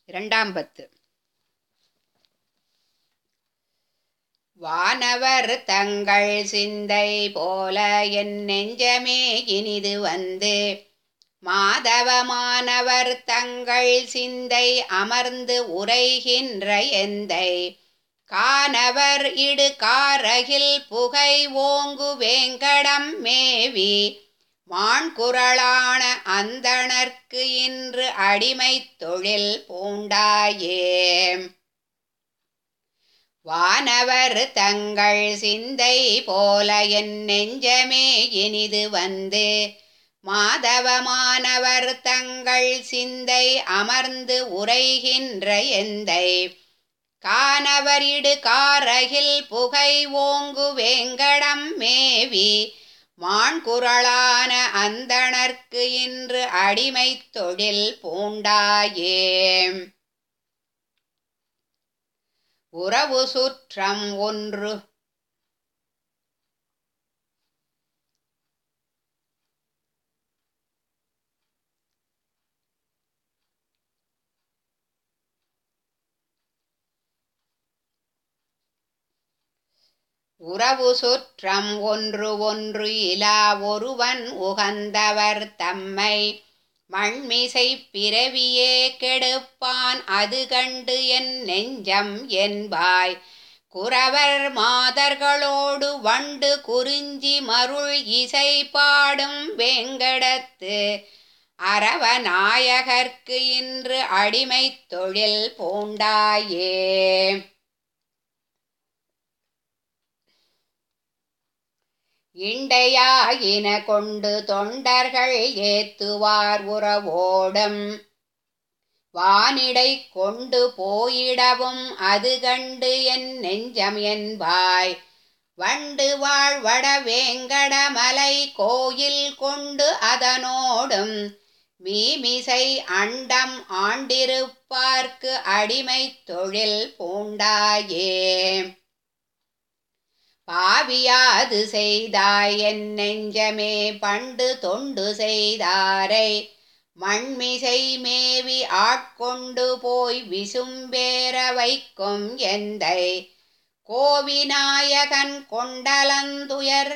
இரண்டாம் பத்து வானவர் தங்கள் சிந்தை போல என் நெஞ்சமே இனிது வந்து மாதவமானவர் தங்கள் சிந்தை அமர்ந்து உரைகின்ற எந்தை கானவர் இடு காரகில் புகை ஓங்கு வேங்கடம் மேவி மான்குரலான அந்தணர்க்கு இன்று அடிமைத் தொழில் பூண்டாயே வானவர் தங்கள் சிந்தை போல என் நெஞ்சமே இனிது வந்து மாதவமானவர் தங்கள் சிந்தை அமர்ந்து உரைகின்ற எந்தை கானவரிடு காரகில் புகை ஓங்கு வேங்கடம் மேவி மான்குரலான அந்தணர்க்கு இன்று அடிமைத் தொழில் பூண்டாயே உறவு சுற்றம் ஒன்று உறவு சுற்றம் ஒன்று ஒன்று இலா ஒருவன் உகந்தவர் தம்மை மண்மிசை பிறவியே கெடுப்பான் அது கண்டு என் நெஞ்சம் என்பாய் குறவர் மாதர்களோடு வண்டு குறிஞ்சி மருள் இசை பாடும் வேங்கடத்து அரவநாயகர்க்கு இன்று அடிமைத் தொழில் பூண்டாயே இண்டையாயின கொண்டு தொண்டர்கள் ஏத்துவார் உறவோடும் வானிடை கொண்டு போயிடவும் அது கண்டு என் நெஞ்சம் என்பாய் வண்டு வாழ்வட வேங்கடமலை கோயில் கொண்டு அதனோடும் மீமிசை அண்டம் ஆண்டிருப்பார்க்கு அடிமைத் தொழில் பூண்டாயே பாவியாது செய்தாய் என் நெஞ்சமே பண்டு தொண்டு செய்தாரை மண்மிசை மேவி ஆட்கொண்டு போய் விசும்பேற வைக்கும் எந்தை கோவிநாயகன் கொண்டலந்துயர்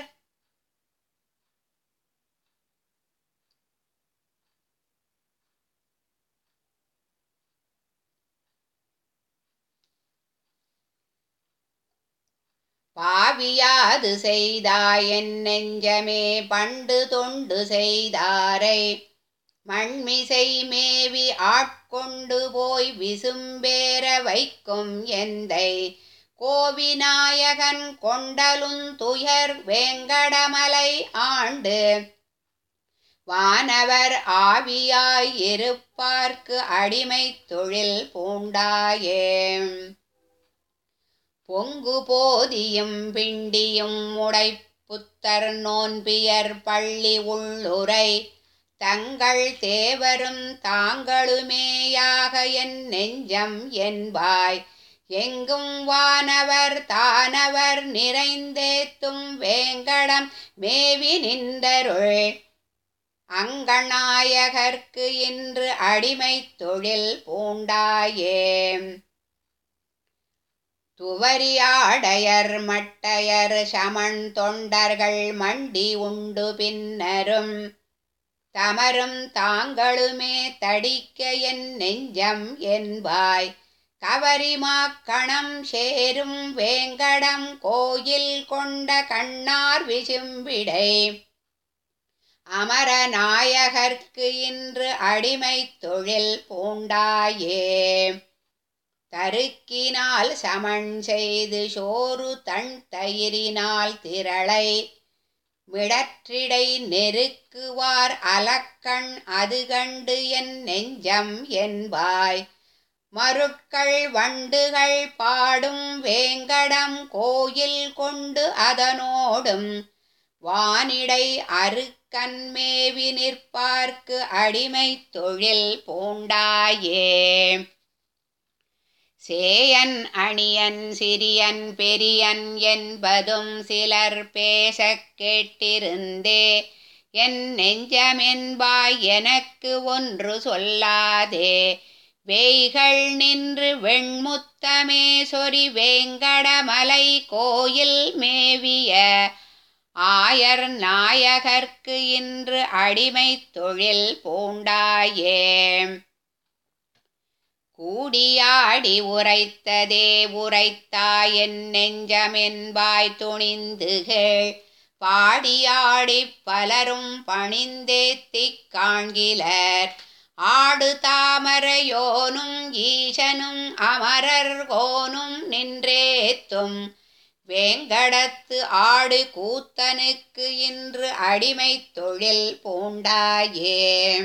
பாவியாது செய்தாய் என் நெஞ்சமே பண்டு தொண்டு செய்தாரை மண்மிசை மேவி ஆட்கொண்டு போய் விசும்பேற வைக்கும் எந்தை கோவிநாயகன் கொண்டலுந்துயர் வேங்கடமலை ஆண்டு வானவர் ஆவியாய் இருப்பார்க்கு அடிமைத் தொழில் பூண்டாயே பொங்கு போதியும் பிண்டியும் உடை புத்தர் நோன்பியர் பள்ளி உள்ளுரை தங்கள் தேவரும் தாங்களுமேயாக என் நெஞ்சம் என்பாய் எங்கும் வானவர் தானவர் நிறைந்தேத்தும் வேங்கடம் மேவி நின்றருள் அங்கநாயகர்க்கு இன்று அடிமைத் தொழில் பூண்டாயே துவரியாடையர் மட்டையர் சமன் தொண்டர்கள் மண்டி உண்டு பின்னரும் தமரும் தாங்களுமே தடிக்க என் நெஞ்சம் என்பாய் கவரிமாக்கணம் சேரும் வேங்கடம் கோயில் கொண்ட கண்ணார் விசும்பிடை அமரநாயகர்க்கு இன்று அடிமைத் தொழில் பூண்டாயே தருக்கினால் சமன் செய்து சோறு தன் தயிரினால் திரளை மிடற்றிடை நெருக்குவார் அலக்கண் அது கண்டு என் நெஞ்சம் என்பாய் மருட்கள் வண்டுகள் பாடும் வேங்கடம் கோயில் கொண்டு அதனோடும் வானிடை அருக்கன்மேவி நிற்பார்க்கு அடிமைத் தொழில் பூண்டாயே சேயன் அணியன் சிறியன் பெரியன் என்பதும் சிலர் பேசக் கேட்டிருந்தே என் நெஞ்சமென்பாய் எனக்கு ஒன்று சொல்லாதே வேய்கள் நின்று வெண்முத்தமே சொரி வேங்கடமலை கோயில் மேவிய ஆயர் நாயகர்க்கு இன்று அடிமைத் தொழில் பூண்டாயே கூடியாடி உரைத்ததே உரைத்தாயென் நெஞ்சமென்பாய் துணிந்துகள் பாடியாடிப் பலரும் பணிந்தேத்திக் காண்கிலர் ஆடு தாமரையோனும் ஈசனும் அமரர் கோனும் நின்றேத்தும் வேங்கடத்து ஆடு கூத்தனுக்கு இன்று அடிமைத் தொழில் பூண்டாயே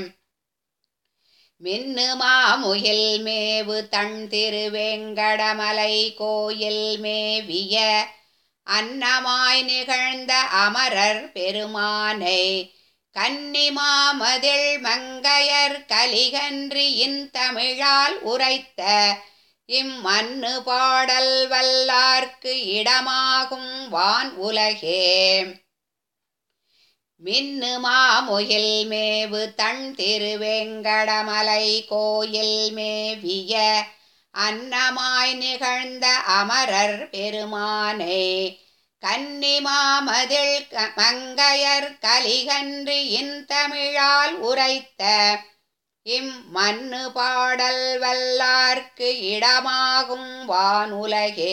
மின்னு மாமுகில் மேவு தன் திருவேங்கடமலை கோயில் மேவிய அன்னமாய் நிகழ்ந்த அமரர் பெருமானை கன்னிமாமதில் மங்கையர் கலிகன்றியின் தமிழால் உரைத்த இம்மன்னு பாடல் வல்லார்க்கு இடமாகும் வான் உலகே மின்னு மாமுகில் மேவு தன் திருவேங்கடமலை கோயில் மேவிய அன்னமாய் நிகழ்ந்த அமரர் பெருமானை கன்னிமாமதில் மங்கையர் கலிகன்றியின் தமிழால் உரைத்த இம்மன்னு பாடல் வல்லார்க்கு இடமாகும் வானுலகே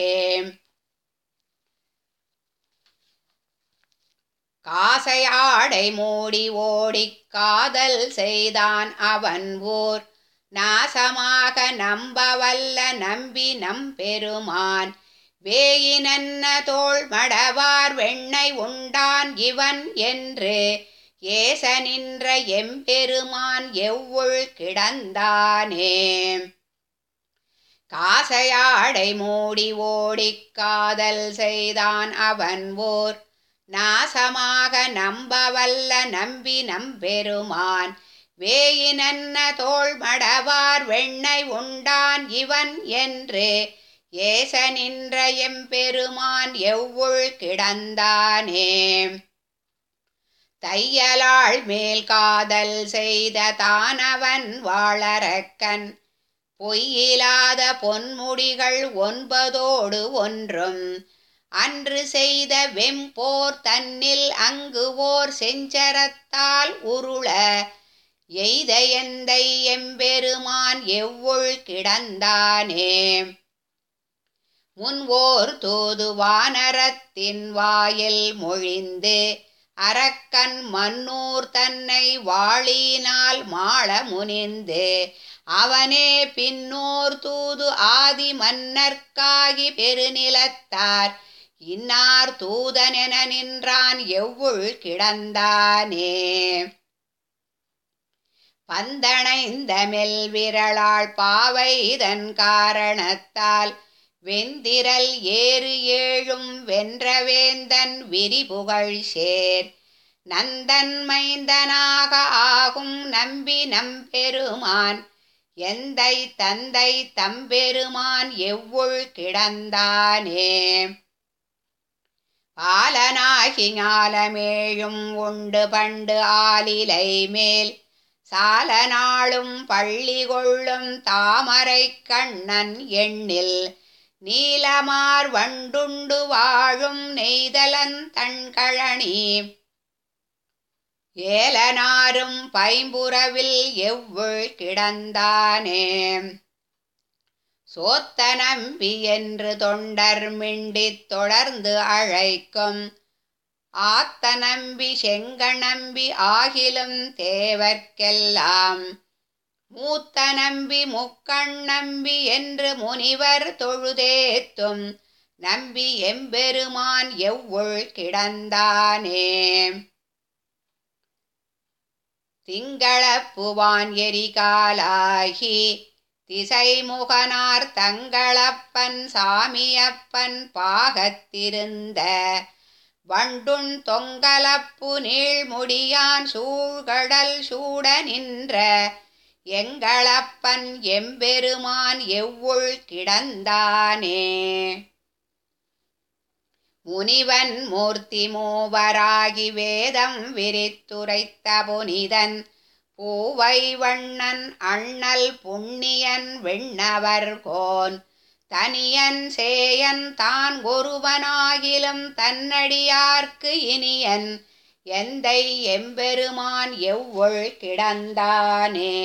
காசையாடை மூடி ஓடிக் காதல் செய்தான் அவன் ஊர் நாசமாக நம்பவல்ல நம்பி நம்பெருமான் வேயினன்ன தோள் மடவார் வெண்ணை உண்டான் இவன் என்று ஏச நின்ற எம்பெருமான் எவ்வுள் கிடந்தானே காசையாடை மூடி ஓடிக் காதல் செய்தான் அவன் ஓர் நாசமாக நம்பவல்ல நம்பி நம்பெருமான் வேயினன்ன தோள் மடவார் வெண்ணை உண்டான் இவன் என்று ஏச நின்ற எம்பெருமான் எவ்வுள் கிடந்தானே தையலாள் மேல் காதல் செய்த தானவன் வாழறக்கன் பொய்யிலாத பொன்முடிகள் ஒன்பதோடு ஒன்றும் அன்று செய்த வெம்போர் தன்னில் அங்கு ஓர் செஞ்சரத்தால் உருள எய்த எந்தை எம்பெருமான் எவ்வுள் கிடந்தானே முன்வோர் தூது வானரத்தின் வாயில் மொழிந்து அரக்கன் மன்னூர் தன்னை வாளினால் மாள முனிந்து அவனே பின்னோர் தூது ஆதி மன்னர்க்காகி பெருநிலத்தார் இன்னார் தூதனென நின்றான் எவ்வுள் கிடந்தானே பந்தணைந்த மெல்விரளாள் பாவைதன் காரணத்தால் வெந்திரல் ஏறு ஏழும் வென்றவேந்தன் விரிபுகழ் சேர் நந்தன் மைந்தனாக ஆகும் நம்பி நம்பெருமான் எந்தை தந்தை தம்பெருமான் எவ்வுள் கிடந்தானே பாலனாகி ஞாலமேழும் உண்டு பண்டு ஆலிலை மேல் சால நாளும் பள்ளி கொள்ளும் தாமரை கண்ணன் எண்ணில் நீலமார் வண்டுண்டு வாழும் நெய்தலன் தன்கழனி ஏலனாரும் பைம்புறவில் எவ்வுள் கிடந்தானே சோத்த நம்பி என்று தொண்டர் மிண்டித் தொடர்ந்து அழைக்கும் ஆத்த நம்பி செங்க நம்பி ஆகிலும் தேவர்க்கெல்லாம் மூத்த நம்பி முக்கண் நம்பி என்று முனிவர் தொழுதேத்தும் நம்பி எம்பெருமான் எவ்வுள் கிடந்தானே திங்களப்புவான் எரிகாலாகி திசைமுகனார் தங்களப்பன் சாமியப்பன் பாகத்திருந்த வண்டுண் தொங்கலப்பு நீழ்முடியான் சூழ்கடல் சூட நின்ற எங்களப்பன் எம்பெருமான் எவ்வுள் கிடந்தானே முனிவன் மூர்த்தி மூவராகி வேதம் விரித்துரைத்த புனிதன் பூவை வண்ணன் அண்ணல் புண்ணியன் விண்ணவர்கோன் தனியன் சேயன் தான் ஒருவனாகிலும் தன்னடியார்க்கு இனியன் எந்தை எம்பெருமான் எவ்வொள் கிடந்தானே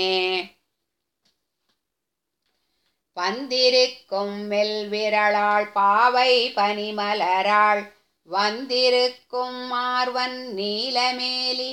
வந்திருக்கும் மெல்விரளாள் பாவை பனிமலராள் வந்திருக்கும் மார்வன் நீலமேலி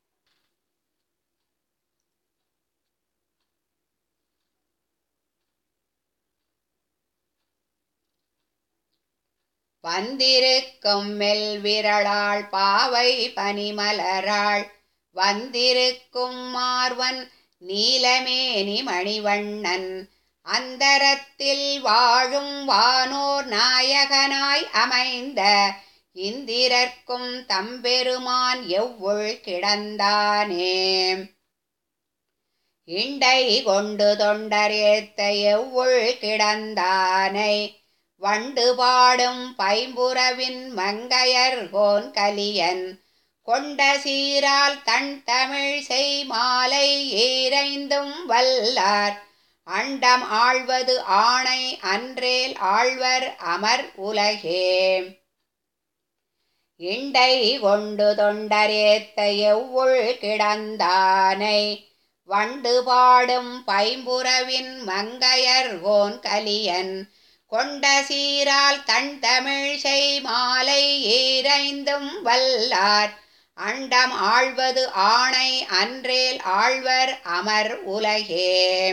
வந்திருக்கும் மெல்விரளாள் பாவை பனிமலராள் வந்திருக்கும் மார்வன் நீலமேனி மணிவண்ணன் அந்தரத்தில் வாழும் வானோர் நாயகனாய் அமைந்த இந்திரர்க்கும் தம்பெருமான் எவ்வொள் கிடந்தானே இண்டை கொண்டு தொண்டரேத்த எவ்வொள் கிடந்தானை வண்டு பாடும் பைம்புறவின் மங்கையர்கோன் கலியன் கொண்ட சீரால் தன் தமிழ் செய் மாலை ஏரைந்தும் வல்லார் அண்டம் ஆழ்வது ஆணை அன்றேல் ஆழ்வர் அமர் உலகே இண்டை கொண்டு தொண்டரேத்த எவ்வொள் கிடந்தானை வண்டு பாடும் பைம்புறவின் மங்கையர்கோன் கலியன் கொண்ட சீரால் தன் தமிழ் செய் மாலை ஏரைந்தும் வல்லார் அண்டம் ஆழ்வது ஆணை அன்றேல் ஆழ்வர் அமர் உலகே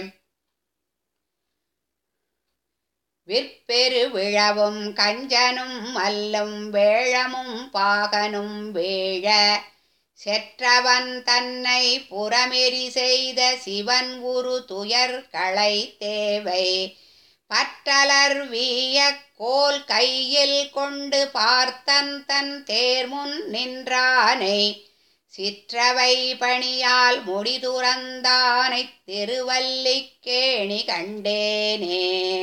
விற்பெரு விழவும் கஞ்சனும் மல்லும் வேழமும் பாகனும் வேழ செற்றவன் தன்னை புறமெறி செய்த சிவன் உரு துயர் களை தேவை பற்றலர் வீய கோல் கையில் கொண்டு பார்த்தன் தன் தேர்முன் நின்றானை சிற்றவை பணியால் முடிதுறந்தானைத் திருவல்லிக்கேணி கண்டேனே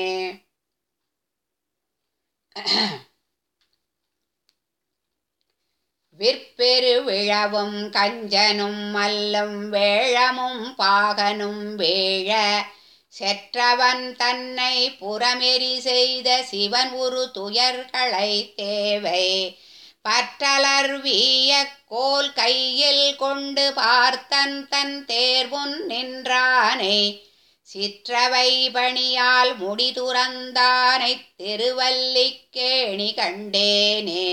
விற்பெரு விழவும் கஞ்சனும் மல்லும் வேழமும் பாகனும் வேழ செற்றவன் தன்னை புறமெறி செய்த சிவன் உரு துயர்களை தேவை பற்றலர் வீய கோல் கையில் கொண்டு பார்த்தன் தன் தேர்வுன் நின்றானை சிற்றவை பணியால் முடிதுறந்தானைத் திருவல்லிக்கேணி கண்டேனே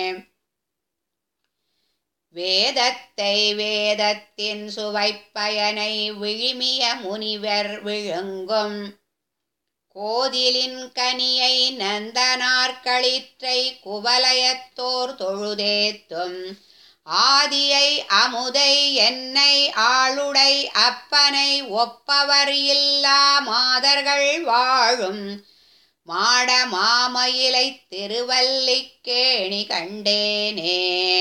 வேதத்தை வேதத்தின் சுவைப்பயனை விழுமிய முனிவர் விழுங்கும் கோதிலின் கனியை நந்தனார்களிற்றை குவலயத்தோர் தொழுதேத்தும் ஆதியை அமுதை என்னை ஆளுடை அப்பனை ஒப்பவர் இல்லா மாதர்கள் வாழும் மாட மாமயிலை திருவல்லிக்கேணி கண்டேனே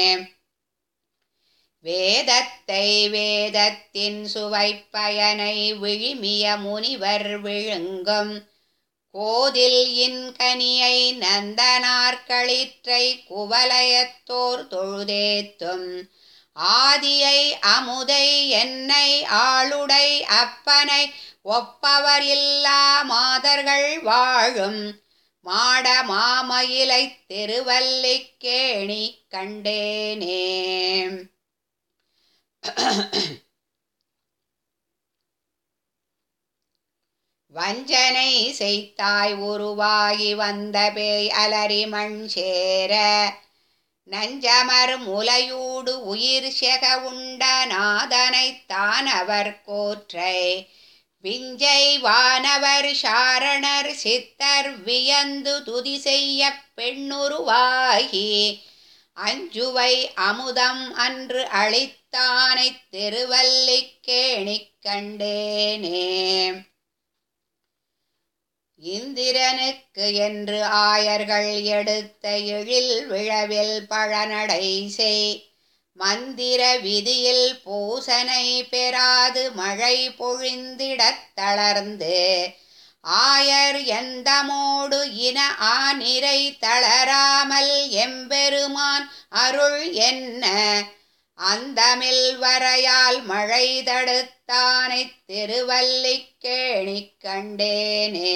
வேதத்தை வேதத்தின் சுவைப்பயனை விழுமிய முனிவர் விழுங்கும் கோதில் இன்கனியை நந்தனார்களிற்றை குவலயத்தோர் தொழுதேத்தும் ஆதியை அமுதை என்னை ஆளுடை அப்பனை ஒப்பவர் இல்லா மாதர்கள் வாழும் மாட மாமயிலை திருவல்லிக்கேணி கண்டேனே வஞ்சனை செய்தாய் உருவாகி வந்த பேய் அலறி மண் சேர நஞ்சமர் முலையூடு உயிர் செக உண்ட நாதனைத் தானவர் கோற்றை விஞ்சை வானவர் சாரணர் சித்தர் வியந்து துதி செய்ய பெண்ணுருவாகி அஞ்சுவை அமுதம் அன்று அளித்தானைத் திருவல்லிக்கேணிக் கண்டேனே இந்திரனுக்கு என்று ஆயர்கள் எடுத்த எழில் விழவில் பழநடை செய் மந்திர விதியில் பூசனை பெறாது மழை பொழிந்திடத் தளர்ந்து ஆயர் எந்தமோடு இன ஆனிரை தளராமல் எம்பெருமான் அருள் என்ன அந்தமில் வரையால் மழை தடுத்தானைத் திருவல்லிக்கேணிக் கண்டேனே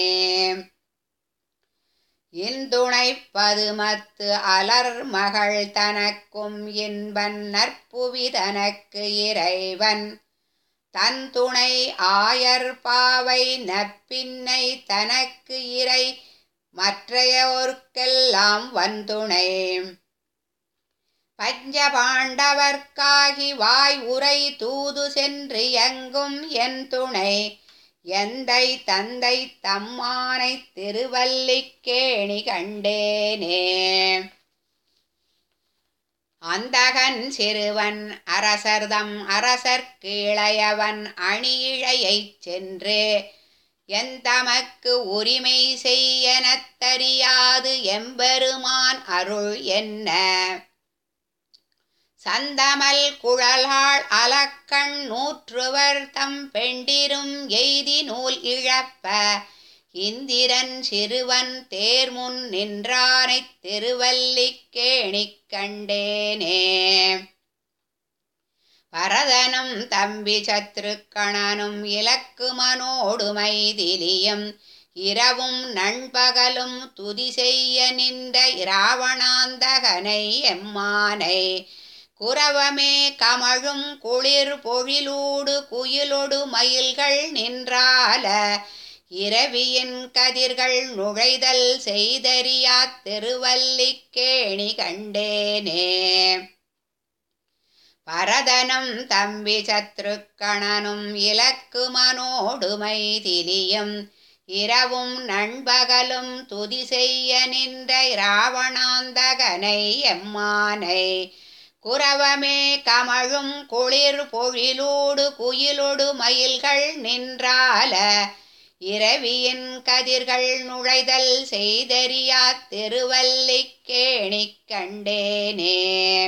இந்துணைப்பது மத்து அலர் மகள் தனக்கும் இன்பன் நற்புவி தனக்கு இறைவன் தன் துணை ஆயர் பாவை நப்பின்னை தனக்கு இறை மற்றையோர்க்கெல்லாம் வந்துணை பஞ்சபாண்டவர்க்காகி வாய் உரை தூது சென்று எங்கும் என் துணை எந்தை தந்தை தம்மானை திருவல்லிக்கேணி கண்டேனே அந்தகன் சிறுவன் அரசர்தம் அரசர்க்கு இளையவன் அணியிழையைச் சென்று எந்தமக்கு உரிமை செய்யனத் தறியாது எம்பெருமான் அருள் என்ன சந்தமல் குழலாள் அலக்கண் நூற்றுவர் தம் பெண்டிரும் எய்தி நூல் இழப்ப இந்திரன் சிறுவன் தேர்முன் நின்றானைத் திருவல்லிக்கேணிக் கண்டேனே பரதனும் தம்பி சத்ருக்கணனும் இலக்குமனோடு மைதிலியும் இரவும் நண்பகலும் துதி செய்ய நின்ற இராவணாந்தகனை எம்மானை குரவமே கமழும் குளிர் பொழிலூடு குயிலொடு மயில்கள் நின்றால இரவியின் கதிர்கள் நுழைதல் செய்தறியாத் திருவல்லிக்கேணி கண்டேனே பரதனும் தம்பி சத்ருக்கணனும் இலக்குமனோடு மைதிலியும் இரவும் நண்பகலும் துதி செய்ய நின்ற இராவணாந்தகனை எம்மானை குரவமே கமழும் குளிர் பொழிலோடு குயிலொடு மயில்கள் நின்றால இரவியின் கதிர்கள் நுழைதல் செய்தறியாத் திருவல்லிக்கேணிக் கண்டேனே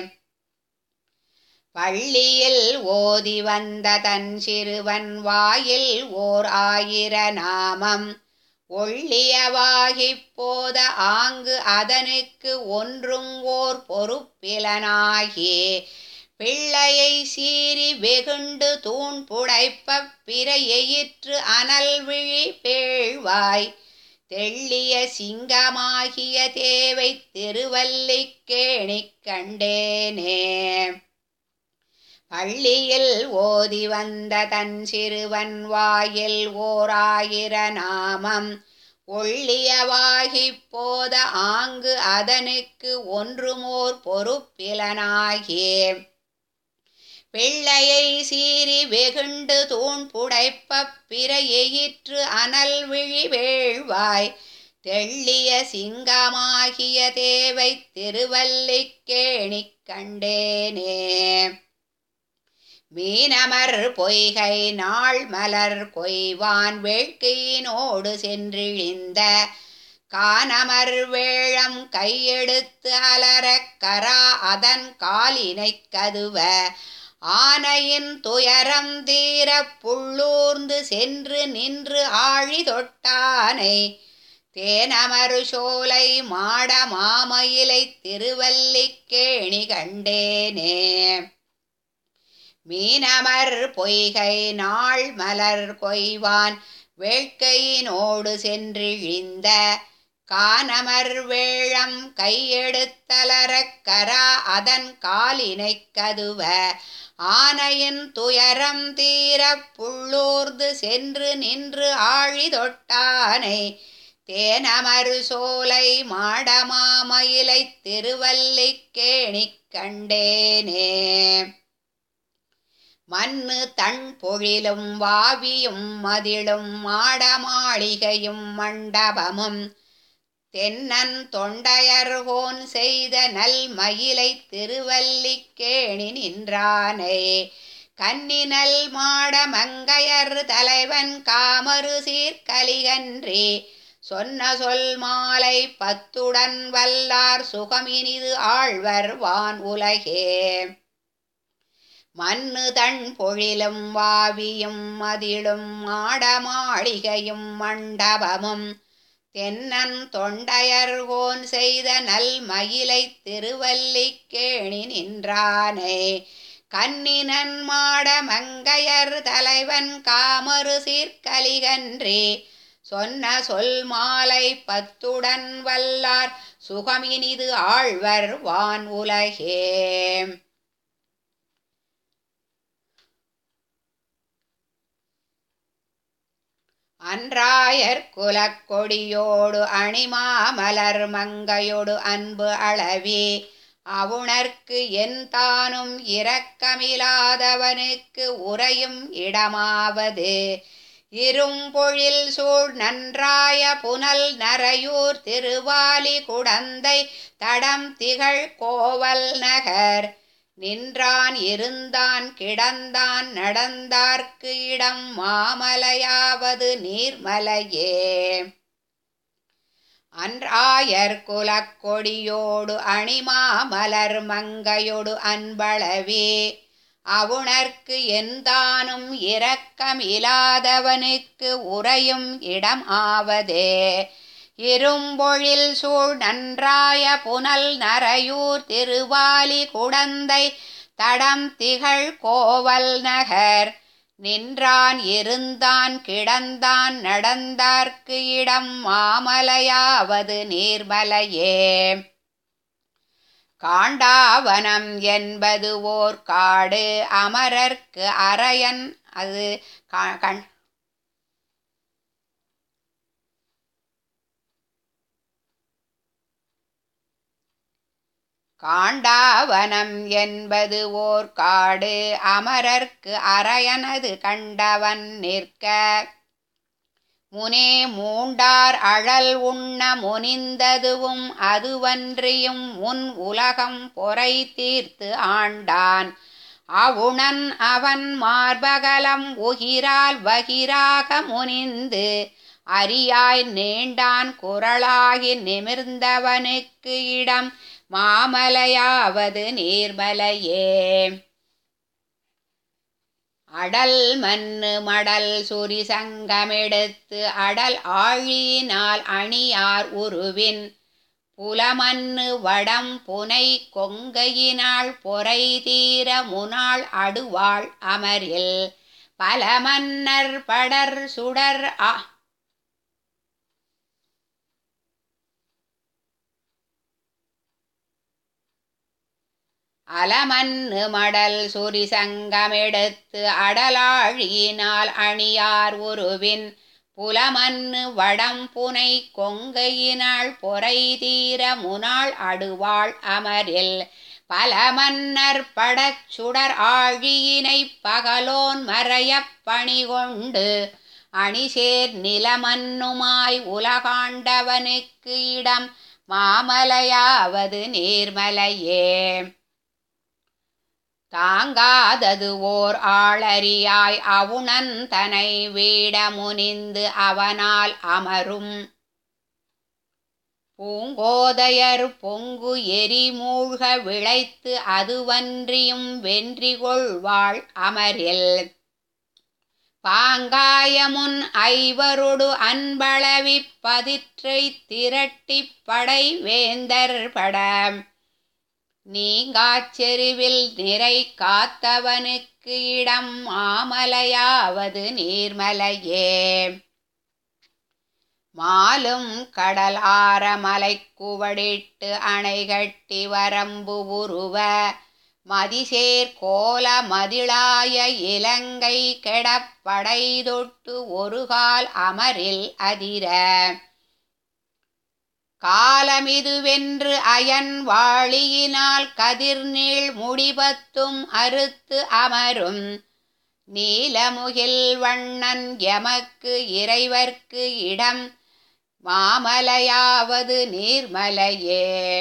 பள்ளியில் ஓதி வந்த தன் சிறுவன் வாயில் ஓர் ஆயிர நாமம் ஒள்ளியவாகிப் போத ஆங்கு அதனுக்கு ஒன்றும் ஓர் பொறுப்பிலனாகி பிள்ளையை சீறி வெகுண்டு தூண் புடைப்ப பிற எயிற்று அனல் விழி பேழ்வாய் தெள்ளிய சிங்கமாகிய தேவை திருவல்லிக்கேணிக் கண்டேனே பள்ளியில் ஓதி வந்த தன் சிறுவன் வாயில் ஓர் ஆயிர நாமம் ஒள்ளியவாகிப் போத ஆங்கு அதனுக்கு ஒன்றுமோர் பொறுப்பிலனாகி பிள்ளையை சீறி வெகுண்டு தூண் புடைப்ப பிற எயிற்று அனல் விழி வேழ்வாய் தெள்ளிய சிங்கமாகிய தேவை திருவல்லிக்கேணிக் கண்டேனே மீனமர் பொய்கை நாள் மலர் கொய்வான் வேட்கையினோடு சென்றிழிந்த கானமர் வேழம் கையெடுத்து அலரக் கரா அதன் காலினைக் கதுவ ஆனையின் துயரம் தீர புள்ளூர்ந்து சென்று நின்று ஆழி தொட்டானை தேனமரு சோலை மாட மாமயிலை திருவல்லிக்கேணி கண்டேனே மீனமர் பொய்கை நாள் மலர் கொய்வான் வேட்கையினோடு சென்றிழிந்த கானமர் வேழம் கையெடுத்தலரக் கரா அதன் காலினைக் கதுவ ஆனையின் துயரம் தீர புள்ளூர்ந்து சென்று நின்று ஆழி தொட்டானை தேனமரு சோலை மாடமாமயிலை திருவல்லிக்கேணிக் கண்டேனே மண்ணு தன் பொழிலும் வாவியும் மதிலும் மாடமாளிகையும் மண்டபமும் தென்னன் தொண்டையர்கோன் செய்த நல் மயிலை திருவல்லிக்கேணி நின்றானே கன்னினல் மாட மங்கையர் தலைவன் காமரு சீர்கலிகன்றி சொன்ன சொல் மாலை பத்துடன் வல்லார் சுகமினிது ஆழ்வர் வான் உலகே மண்ணு தன் பொழிலும் வாவியும் மதிலும் மாடமாளிகையும் மண்டபமும் தென்னன் தொண்டையர்கோன் செய்த நல் மயிலை திருவல்லிக்கேணி நின்றானே கன்னினன் மாட மங்கையர் தலைவன் காமரு சீர்கலிகன்றே சொன்ன சொல் மாலை பத்துடன் வல்லார் சுகமினிது ஆழ்வர் வான் உலகே அன்றாயர் குலக்கொடியோடு அணிமாமலர் மங்கையோடு அன்பு அளவே அவுணர்க்கு என் தானும் இரக்கமில்லாதவனுக்கு உறையும் இடமாவது இரும்பொழில் சூழ் நன்றாய புனல் நரையூர் திருவாலி குடந்தை தடம் திகழ் கோவல் நகர் நின்றான் இருந்தான் கிடந்தான் நடந்தார்க்கு இடம் மாமலையாவது நீர்மலையே அன்றாயர் குலக்கொடியோடு அணிமாமலர் மங்கையோடு அன்பளவே அவுணர்க்கு எந்தானும் இரக்கம் இலாதவனுக்கு உறையும் இடம் ஆவதே இரும்பொழில் சூழ் நன்றாய புனல் நரையூர் திருவாலி குடந்தை தடம் திகழ் கோவல் நகர் நின்றான் இருந்தான் கிடந்தான் நடந்தார்க்கு இடம் மாமலையாவது நீர்மலையே காண்டாவனம் என்பது ஓர் காடு அமரர்க்கு அரையன் அது கண் காண்டாவனம் என்பது ஓர் காடு அமரர்க்கு அரையனது கண்டவன் நிற்க முனே மூண்டார் அழல் உண்ண முனிந்ததுவும் அதுவன்றியும் முன் உலகம் பொறை தீர்த்து ஆண்டான் அவுணன் அவன் மார்பகலம் உகிரால் வகிராக முனிந்து அரியாய் நீண்டான் குரலாகி நிமிர்ந்தவனுக்கு இடம் மாமலையாவது நீர்மலையே அடல் மண்ணு மடல் சுரி சங்கமெடுத்து அடல் ஆழியினால் அணியார் உருவின் புலமன்னு வடம் புனை கொங்கையினாள் பொறை தீர முனாள் அடுவாள் அமரில் பல மன்னர் படர் சுடர் ஆ அலமன்னு மடல் சுரி சங்கமெடுத்து அடலாழியினால் அணியார் உருவின் புலமன்னு வடம் புனை கொங்கையினாள் பொறை தீர முனாள் அடுவாள் அமரில் பல மன்னர் படச் சுடர் ஆழியினை பகலோன் மறையப் பணிகொண்டு அணிசேர் நிலமன்னுமாய் உலகாண்டவனுக்கு இடம் மாமலையாவது நீர்மலையே தாங்காதது ஓர் ஆளறியாய் அவுணன் தனை வீட முனிந்து அவனால் அமரும் பூங்கோதையர் பொங்கு எரி மூழ்க விளைத்து அதுவன்றியும் வென்றி கொள்வாள் அமரில் பாங்காயமுன் ஐவரொடு அன்பளவிப் பதிற்றை திரட்டிப் படை வேந்தர் படம் நீங்காச்செருவில் நிறை காத்தவனுக்கு இடம் மாமலையாவது நீர்மலையே மாலும் கடல் ஆரமலை குவடிட்டு அணை கட்டி வரம்பு உருவ மதிசேர் கோல மதிளாய இலங்கை கெடப்படை தொட்டு ஒருகால் அமரில் அதிர காலமிதுவென்று அயன் வாளியினால் கதிர்நீள் முடிபத்தும் அறுத்து அமரும் நீலமுகில் வண்ணன் எமக்கு இறைவர்க்கு இடம் மாமலையாவது நீர்மலையே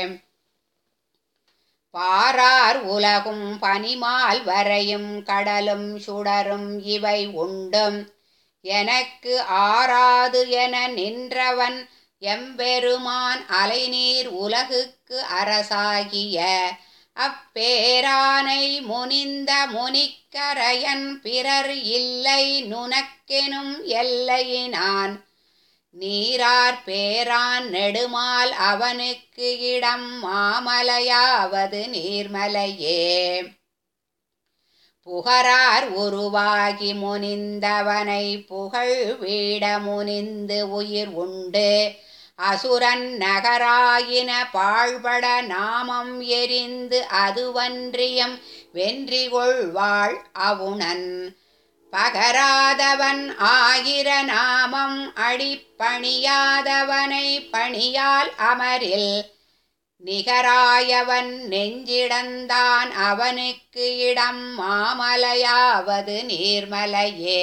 பாரார் உலகும் பனிமால் வரையும் கடலும் சுடரும் இவை உண்டும் எனக்கு ஆறாது என நின்றவன் எம்பெருமான் அலைநீர் உலகுக்கு அரசாகிய அப்பேரானை முனிந்த முனிக்கரையன் பிறர் இல்லை நுனக்கெனும் எல்லையினான் நீரார் பேரான் நெடுமால் அவனுக்கு இடம் மாமலையாவது நீர்மலையே புகரார் உருவாகி முனிந்தவனை புகழ் வீட முனிந்து உயிர் உண்டு அசுரன் நகராயின பாழ்பட நாமம் எரிந்து அதுவன்றியம் வென்றி கொள்வாள் அவுணன் பகராதவன் ஆயிர நாமம் அடிப்பணியாதவனை பணியால் அமரில் நிகராயவன் நெஞ்சிடந்தான் அவனுக்கு இடம் மாமலையாவது நீர்மலையே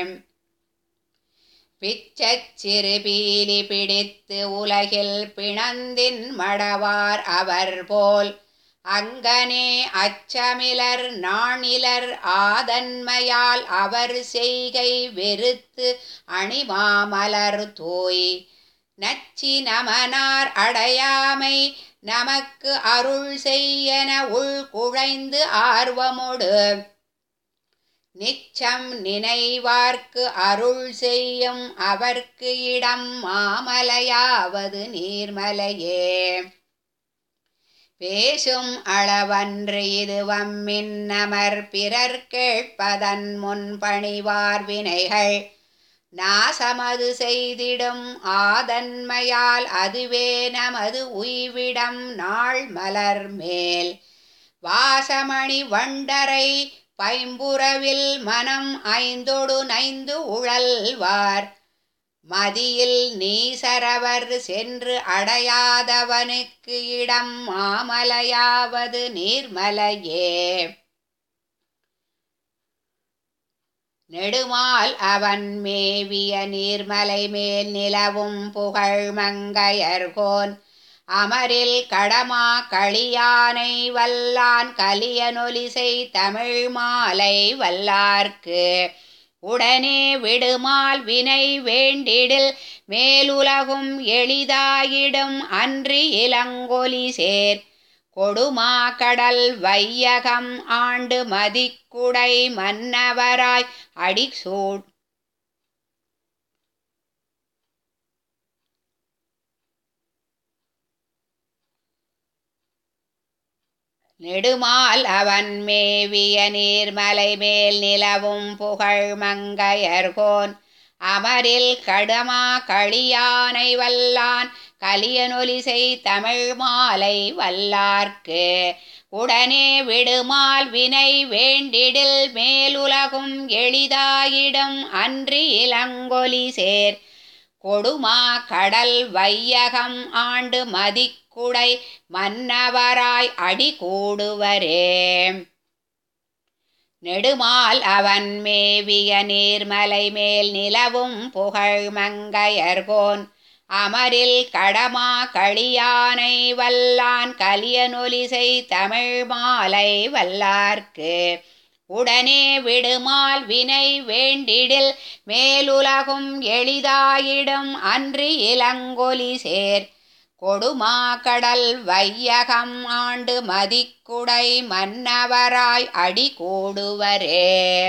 பிச்சச் சிறுபீலி பிடித்து உலகில் பிணந்தின் மடவார் அவர் போல் அங்கனே அச்சமிலர் நாணிலர் ஆதன்மையால் அவர் செய்கை வெறுத்து அணிமாமலர் தோய் நச்சி நமனார் அடையாமை நமக்கு அருள் செய்யன உள் குழைந்து ஆர்வமொடு நிச்சம் நினைவார்க்கு அருள் செய்யும் அவர்க்கு இடம் மாமலையாவது நீர்மலையே பேசும் அளவன்று இது வம்மின் நமர் பிறர் கேட்பதன் முன் பணிவார் வினைகள் நாசமது செய்திடும் ஆதன்மையால் அதுவே நமது உய்விடம் நாள் மலர் மேல் வாசமணி வண்டரை பைம்புறவில் மனம் ஐந்தொடு நைந்து உழல்வார் மதியில் நீசரவர் சென்று அடையாதவனுக்கு இடம் மாமலையாவது நீர்மலையே நெடுமால் அவன் மேவிய நீர்மலை மேல் நிலவும் புகழ் மங்கையர்கோன் அமரில் கடமா களியானை வல்லான் கலியனொலிசை தமிழ் மாலை வல்லார்க்கு உடனே விடுமால் வினை வேண்டிடில் மேலுலகும் எளிதாயிடும் அன்றி இளங்கொலி சேர் கொடுமா கடல் வையகம் ஆண்டு மதிக்குடை மன்னவராய் அடிசூட் நெடுமால் அவன் மேவிய நீர்மலை மேல் நிலவும் புகழ் மங்கையர்கோன் அமரில் கடமா களியானை வல்லான் கலியனொலிசை தமிழ் மாலை வல்லார்க்கு உடனே விடுமால் வினை வேண்டிடில் மேலுலகும் எளிதாயிடும் அன்றி இளங்கொலி சேர் கொடுமா கடல் வையகம் ஆண்டு மதிக்குடை மன்னவராய் அடி கூடுவரே நெடுமால் அவன் மேவிய நீர்மலை மேல் நிலவும் புகழ் மங்கையர்கோன் அமரில் கடமா களியானை வல்லான் கலியனொலிசை தமிழ் மாலை வல்லார்க்கு உடனே விடுமால் வினை வேண்டிடில் மேலுலகும் எளிதாயிடும் அன்றி இளங்கொலி சேர் கொடுமா கடல் வையகம் ஆண்டு மதிக்குடை மன்னவராய் அடி கூடுவரே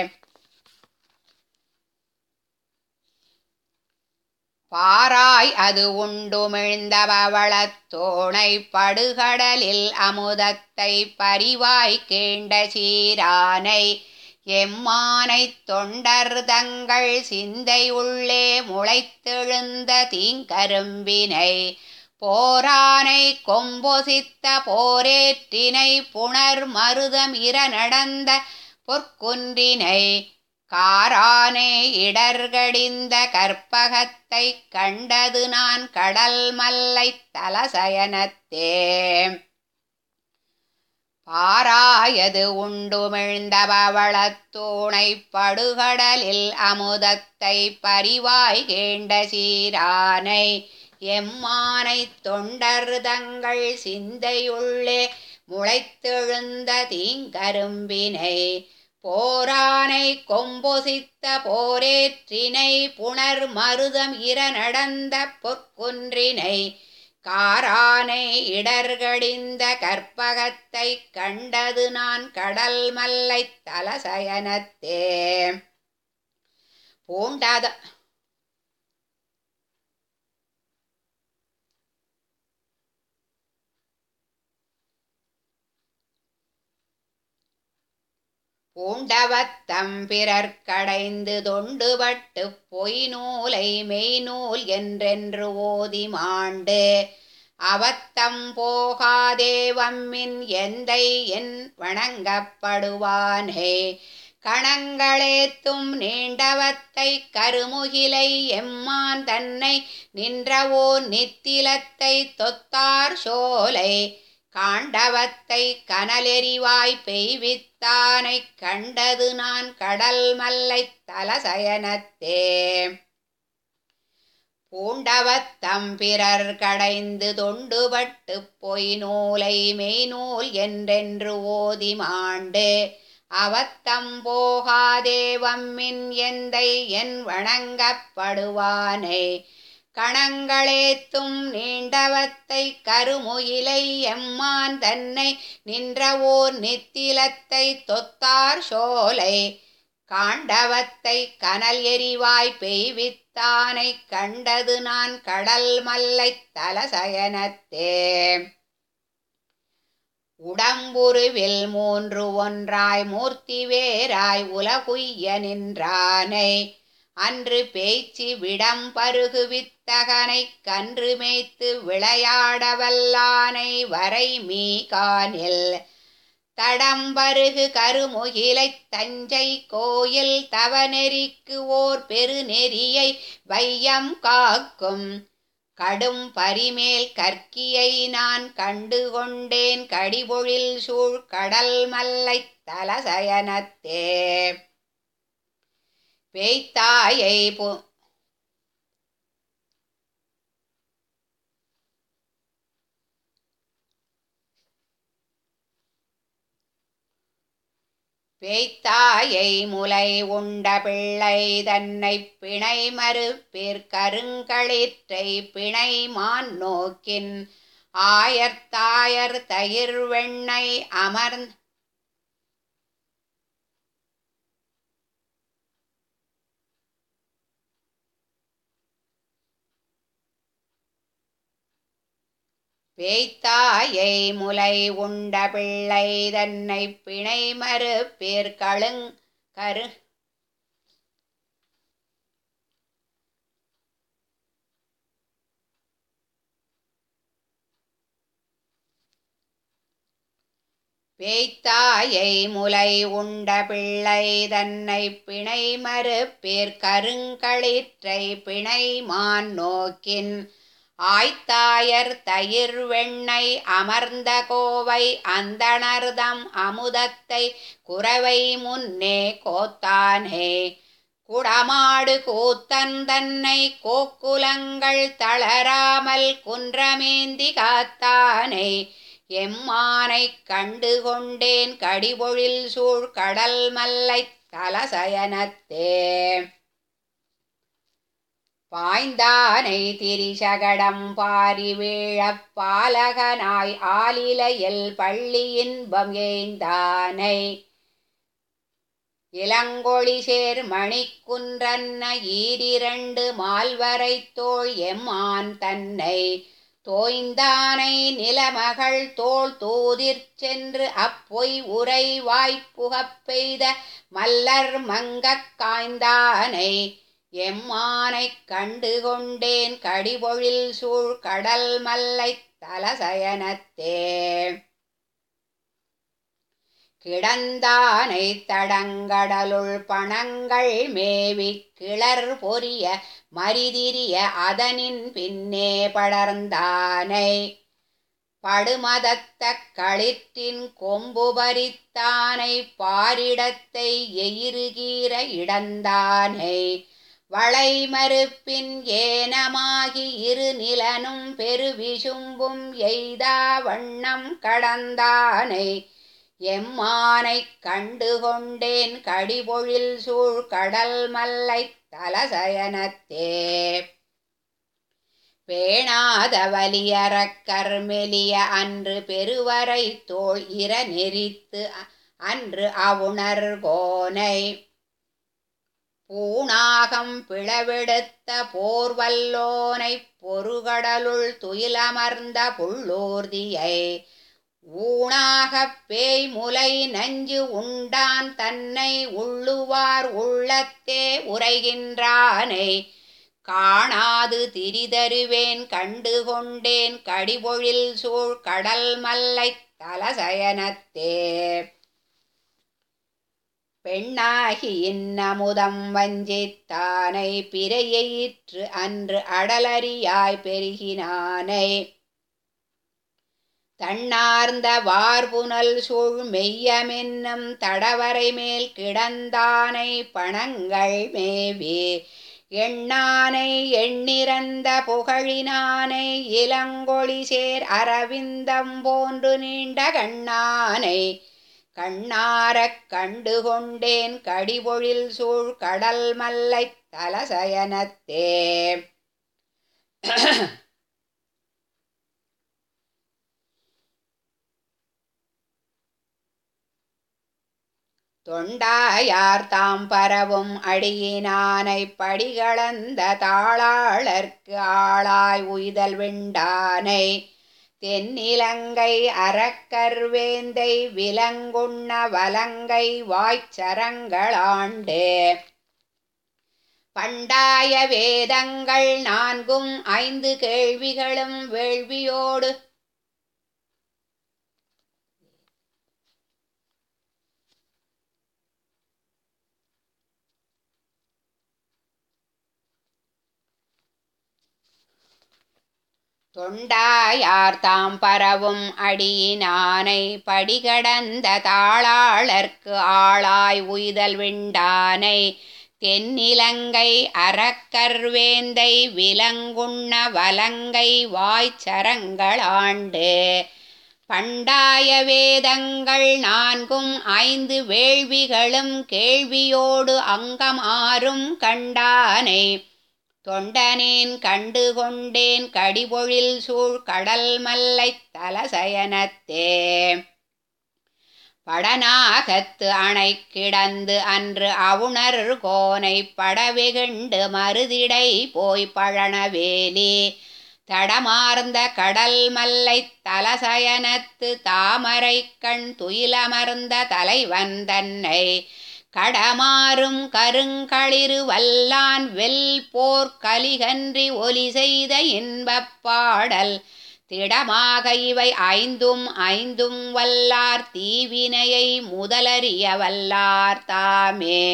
பாராய் அது உண்டுமிழ்ந்த பவளத்தோணை படுகடலில் அமுதத்தை பரிவாய் கேண்ட சீரானை எம்மானைத் தொண்டர் தங்கள் சிந்தை உள்ளே முளைத்தெழுந்த தீங்கரும்பினை போரானை கொம்பொசித்த போரேற்றினை புணர் மருதம் இர நடந்த பொற்குன்றினை காரானே இடர்கடிந்த கற்பகத்தை கண்டது நான் கடல் மல்லை தலசயனத்தே பாராயது உண்டுமிழ்ந்த பவளத்தூணை படுகடலில் அமுதத்தை பரிவாய் கேண்ட சீரானை எம்மானை தொண்டர் தங்கள் சிந்தையுள்ளே முளைத்தெழுந்த தீங்கரும்பினை போரானை கொம்பொசித்த போரேற்றினை புணர் மருதம் இர நடந்த பொற்குன்றினை காரானை இடர்கடிந்த கற்பகத்தை கண்டது நான் கடல் மல்லை தலசயனத்தே பூண்டாத பூண்டவத்தம் பிறர் கடைந்து தொண்டுபட்டு பொய் நூலை மெய்நூல் என்றென்று ஓதி மாண்டு அவத்தம் போகாதேவம்மின் எந்தை என் வணங்கப்படுவானே கணங்களேத்தும் நீண்டவத்தை கருமுகிலை எம்மான் தன்னை நின்றவோ நித்திலத்தை தொத்தார் சோலை காண்டவத்தை கனலெறிவாய் பெய்வித்தானை கண்டது நான் கடல் மல்லை தலசயனத்தே பூண்டவத்தம் பிறர் கடைந்து தொண்டுபட்டு பொய் நூலை மெய்நூல் என்றென்று ஓதி மாண்டு அவத்தம் போகாதேவம்மின் எந்தை என் வணங்கப்படுவானே கணங்களேத்தும் நீண்டவத்தை கருமுயிலை எம்மான் தன்னை நின்றவோர் நித்திலத்தை தொத்தார் சோலை காண்டவத்தை கனல் எரிவாய் பெய்வித்தானை கண்டது நான் கடல் மல்லை தலசயனத்தே உடம்புருவில் மூன்று ஒன்றாய் மூர்த்தி வேராய் உலகுய்ய நின்றானை அன்று பேச்சு விடம் பருகு வித்தகனை கன்று மேய்த்து விளையாடவல்லானை வரை மீகானில் தடம்பருகு கருமுகிலை தஞ்சை கோயில் தவநெறிக்கு ஓர் பெருநெறியை வையம் காக்கும் கடும் பரிமேல் கற்கியை நான் கண்டு கொண்டேன் கடிபொழில் சூழ் கடல் மல்லை தலசயனத்தே பேய்த்தாயை பு பேய்த்தாயை முலை உண்ட பிள்ளை தன்னை பிணை மறுப்பேர் கருங்களிற்றை பிணை மான் நோக்கின் ஆயர்த்தாயர் தயிர் வெண்ணை அமர்ந் பேய்த்தாயை முலை உண்ட பிள்ளை தன்னை பிணை மறுப்பேர் கழுங் கரு பேய்த்தாயை முலை உண்ட பிள்ளை தன்னை பிணை மறுப்பேர் கருங்களிற்றை பிணை மான் நோக்கின் ஆய்த்தாயர் தயிர் வெண்ணை அமர்ந்த கோவை அந்தணர்தம் அமுதத்தை குறவை முன்னே கோத்தானே குடமாடு கூத்தன் தன்னை கோக்குலங்கள் தளராமல் குன்றமேந்தி காத்தானை எம்மானை கண்டு கொண்டேன் கடிபொழில் சூழ் கடல் மல்லை தலசயனத்தே பாய்ந்தானை திரிசகடம் பாரி வீழப் பாலகனாய் ஆலிலையில் பள்ளி இன்பம் ஏய்ந்தானை இளங்கொழி சேர் மணிக்குன்றன்ன ஈரிரண்டு மால்வரை தோள் எம்மான் தன்னை தோய்ந்தானை நிலமகள் தோள் தூதிற் சென்று அப்பொய் உரை வாய்ப்புகப் பெய்த மல்லர் மங்கக் காய்ந்தானை எம்மானைக் கண்டு கொண்டேன் கடிபொழில் சூழ் கடல் மல்லை தலசயனத்தே கிடந்தானை தடங்கடலுள் பணங்கள் மேவி கிளர் பொரிய மரிதிரிய அதனின் பின்னே படர்ந்தானை படுமதத்த களிற்றின் கொம்பு பறித்தானை பாரிடத்தை எயிருகீர இடந்தானை வளை மறுப்பின் ஏனமாகி இரு நிலனும் பெருவிசும்பும் எய்தா வண்ணம் கடந்தானை எம்மானைக் கண்டு கொண்டேன் கடிபொழில் சூழ் கடல் மல்லை தலசயனத்தே பேணாத வலியறக்கர் மெலிய அன்று பெருவரை தோள் இர நெறித்து அன்று அவுணர் கோனை பூணாகம் பிளவெடுத்த போர்வல்லோனைப் பொறுகடலுள் துயிலமர்ந்த புள்ளூர்தியை ஊனாகப் பேய் முலை நஞ்சு உண்டான் தன்னை உள்ளுவார் உள்ளத்தே உரைகின்றானை காணாது திரிதருவேன் கண்டு கொண்டேன் கடிபொழில் சூழ் கடல் மல்லை தலசயனத்தே பெண்ணாகி இன்னமுதம் வஞ்சித்தானை பிறையிற்று அன்று அடலறியாய் பெருகினானை தன்னார்ந்த வார்புனல் சூழ் மெய்யமென்னும் தடவரை மேல் கிடந்தானை பணங்கள் மேவி எண்ணானை எண்ணிறந்த புகழினானை இளங்கொழி சேர் அரவிந்தம் போன்று நீண்ட கண்ணானை கண்ணாரக் கண்டு கொண்டேன் கடிபொழில் சூழ் கடல் மல்லை தலசயனத்தே தொண்டாயார் தாம் பரவும் அடியினானை படிகளந்த தாளாளர்க்கு ஆளாய் உய்தல் விண்டானை தென்னிலங்கை அறக்கர்வேந்தை விலங்குண்ண வலங்கை வாய்ச்சரங்களாண்டு பண்டாய வேதங்கள் நான்கும் ஐந்து கேள்விகளும் வேள்வியோடு தொண்டாயார் தாம் பரவும் அடியினானை படிகடந்த தாளாளர்க்கு ஆளாய் உய்தல் விண்டானை தென்னிலங்கை அறக்கர்வேந்தை விலங்குண்ண வலங்கை வாய்ச்சரங்களாண்டு பண்டாய வேதங்கள் நான்கும் ஐந்து வேள்விகளும் கேள்வியோடு அங்கமாறும் கண்டானை தொண்டனேன் கண்டு கொண்டேன் கடிபொழில் சூழ் கடல் மல்லை தலசயனத்தே படநாகத்து அணை கிடந்து அன்று அவுணர் கோனை படவெகுண்டு மருதிடை போய் பழனவேலி தடமார்ந்த கடல் மல்லை தலசயனத்து தாமரை கண் துயிலமர்ந்த தலைவன் தன்னை கடமாறும் கருங்களிறு வல்லான் வெல் போர் கலிகன்றி ஒலி செய்த இன்பப் பாடல் திடமாக இவை ஐந்தும் ஐந்தும் வல்லார் தீவினையை முதலறிய வல்லார் தாமே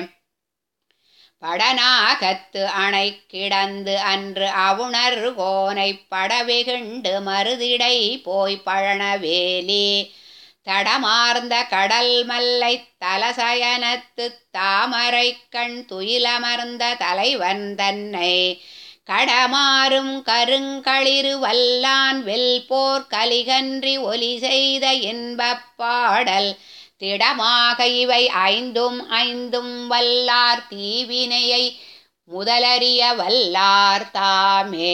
படநாகத்து அணை கிடந்து அன்று அவுணர் கோனை படவெகுண்டு மருதிடை போய் பழனவேலி தடமார்ந்த கடல் மல்லை தலசயனத்து தாமரை கண் துயிலமர்ந்த தலைவன் தன்னை கடமாறும் கருங்களிறு வல்லான் வெல் போர் கலிகன்றி ஒலி செய்த இன்பப் பாடல் திடமாக இவை ஐந்தும் ஐந்தும் வல்லார் தீவினையை முதலறிய வல்லார் தாமே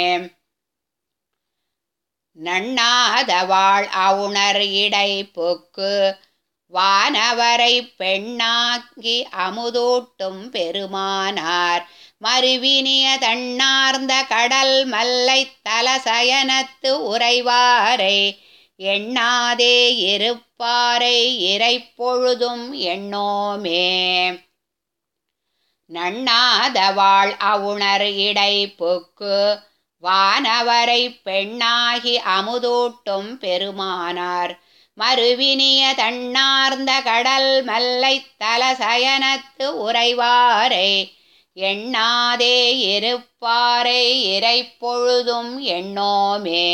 நண்ணாதவாள் அவுணர் இடை பொக்கு வானவரை பெண்ணாக்கி அமுதூட்டும் பெருமானார் மறுவினிய தன்னார்ந்த கடல் மல்லை தலசயனத்து உறைவாரை எண்ணாதே இருப்பாரை இறைப்பொழுதும் எண்ணோமே நண்ணாதவாள் அவுணர் இடை பொக்கு வானவரை பெண்ணாகி அமுதூட்டும் பெருமானார் மறுவினிய தன்னார்ந்த கடல் மல்லை தலசயனத்து உறைவாரை எண்ணாதே இருப்பாரை இறைப்பொழுதும் எண்ணோமே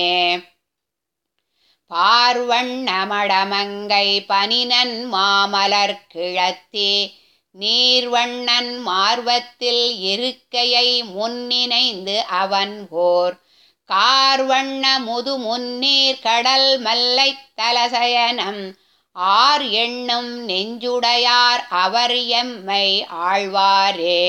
பார்வண்ணமடமங்கை பனினன் மாமலர் கிழத்தி நீர்வண்ணன் மார்வத்தில் இருக்கையை முன்னினைந்து அவன் போர் கார்வண்ண முது முன்னீர் கடல் மல்லை தலசயனம் ஆர் எண்ணும் நெஞ்சுடையார் அவர் எம்மை ஆழ்வாரே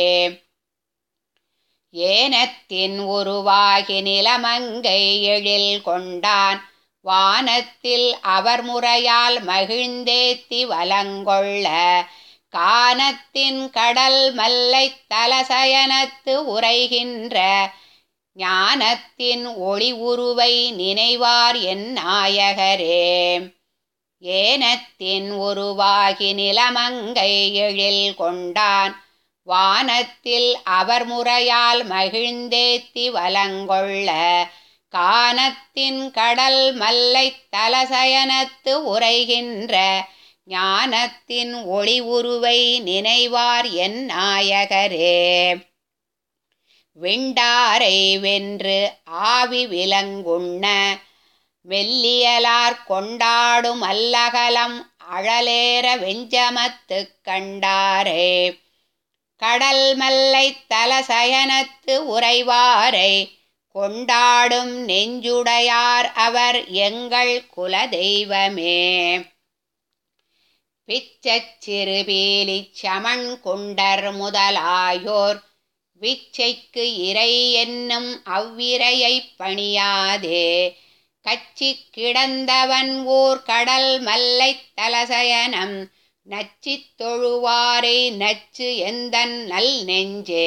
ஏனத்தின் உருவாகி நிலமங்கை எழில் கொண்டான் வானத்தில் அவர் முறையால் மகிழ்ந்தேத்தி வலங்கொள்ள கானத்தின் கடல் மல்லை தலசயனத்து உரைகின்ற ஞானத்தின் ஒளி உருவை நினைவார் என் நாயகரே ஏனத்தின் உருவாகி நிலமங்கை எழில் கொண்டான் வானத்தில் அவர் முறையால் மகிழ்ந்தேத்தி வலங்கொள்ள கானத்தின் கடல் மல்லை தலசயனத்து உரைகின்ற ஞானத்தின் ஒளி உருவை நினைவார் என் நாயகரே விண்டாரை வென்று ஆவி விலங்குண்ண மெல்லியலார் கொண்டாடும் அல்லகலம் அழலேற வெஞ்சமத்துக் கண்டாரே கடல் மல்லை தலசயனத்து உறைவாரை கொண்டாடும் நெஞ்சுடையார் அவர் எங்கள் குலதெய்வமே பிச்சச் சிறுபீலிச் சமன் குண்டர் முதலாயோர் விச்சைக்கு இறை என்னும் அவ்விரையைப் பணியாதே கச்சி கிடந்தவன் ஊர் கடல் மல்லைத் தலசயனம் நச்சித் தொழுவாரை நச்சு எந்தன் நல் நெஞ்சே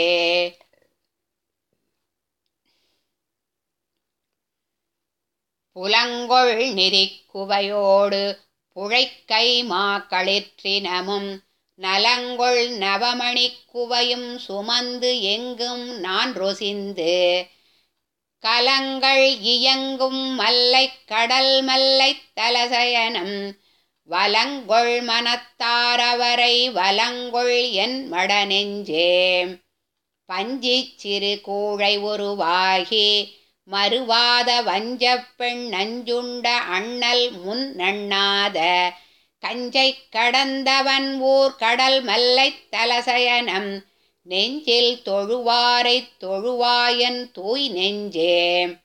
புலங்கொள் நெறிக்குவையோடு புழைக்கை மாக்களிற்றினமும் நலங்கொள் நவமணிக் குவையும் சுமந்து எங்கும் நான் ரொசிந்து கலங்கள் இயங்கும் மல்லைக் கடல் மல்லைத் தலசயனம் வலங்கொள் மனத்தாரவரை வலங்கொள் என் மடநெஞ்சே பஞ்சிச் சிறு கூழை உருவாகி மறுவாத வஞ்சப் பெண் நஞ்சுண்ட அண்ணல் முன் நண்ணாத கஞ்சை கடந்தவன் ஊர் கடல் மல்லைத் தலசயனம் நெஞ்சில் தொழுவாரைத் தொழுவாயன் தூய் நெஞ்சே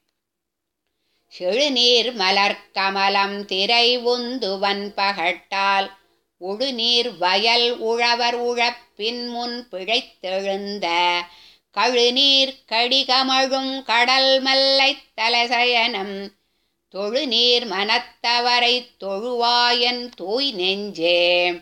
செழுநீர் மலர்க்கமலம் திரை உந்துவன் பகட்டால் உழுநீர் வயல் உழவர் உழப்பின் முன் பிழைத்தெழுந்த கழுநீர் கடிகமழும் கடல் மல்லைத் தலசயனம் தொழுநீர் மனத்தவரைத் தொழுவாயன் தூய் நெஞ்சே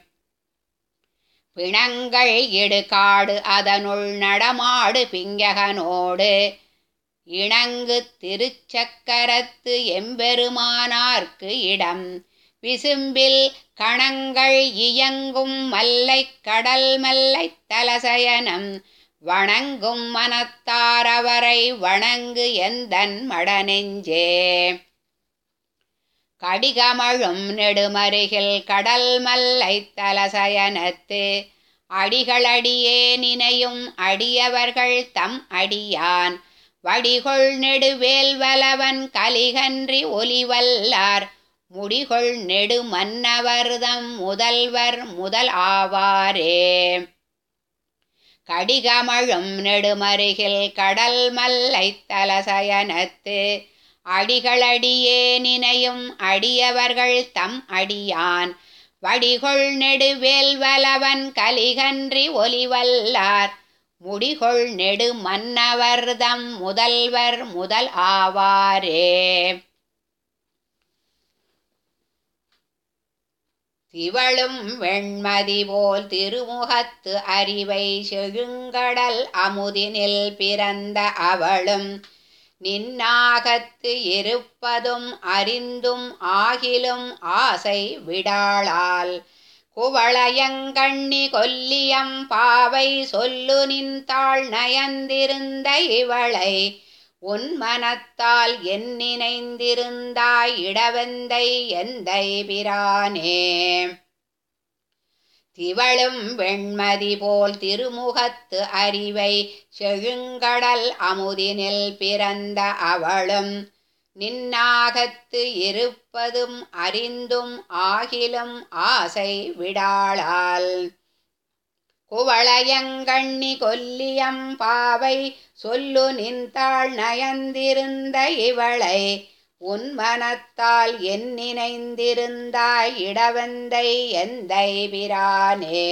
பிணங்கள் இடுகாடு அதனுள் நடமாடு பிங்ககனோடு இணங்கு திருச்சக்கரத்து எம்பெருமானார்க்கு இடம் விசும்பில் கணங்கள் இயங்கும் மல்லைக் கடல் மல்லைத் தலசயனம் வணங்கும் மனத்தாரவரை வணங்கு எந்தன் மடநெஞ்சே கடிகமழும் நெடுமருகில் கடல் மல்லைத் தலசயனத்து அடிகளடியே நினையும் அடியவர்கள் தம் அடியான் வடிகொள் நெடுவேல் வலவன் கலிகன்றி ஒலிவல்லார் முடிகொள் நெடு மன்னவர்தம் முதல்வர் முதல் ஆவாரே கடிகமழும் நெடுமருகில் கடல் மல்லைத் தலசயனத்து அடிகளடியே நினையும் அடியவர்கள் தம் அடியான் வடிகொள் நெடுவேல் வலவன் கலிகன்றி ஒலிவல்லார் முடிகொள் நெடு மன்னவர்தம் முதல்வர் முதல் ஆவாரே திவளும் வெண்மதி போல் திருமுகத்து அறிவை செழுங்கடல் அமுதினில் பிறந்த அவளும் நின்னாகத்து இருப்பதும் அறிந்தும் ஆகிலும் ஆசை விடாளால் குவளையங்கண்ணி கொல்லியம் பாவை சொல்லு நின்றாள் நயந்திருந்த இவளை உன் மனத்தால் என் நினைந்திருந்தாய் இடவெந்தை எந்தை பிரானே திவளும் வெண்மதி போல் திருமுகத்து அறிவை செழுங்கடல் அமுதினில் பிறந்த அவளும் நின்னாகத்து இருப்பதும் அறிந்தும் ஆகிலும் ஆசை விடாளால் குவளையங்கண்ணி கொல்லியம் பாவை சொல்லு நின்றாள் நயந்திருந்த இவளை உன் மனத்தால் என் நினைந்திருந்தாய் இடவந்தை எந்தை பிரானே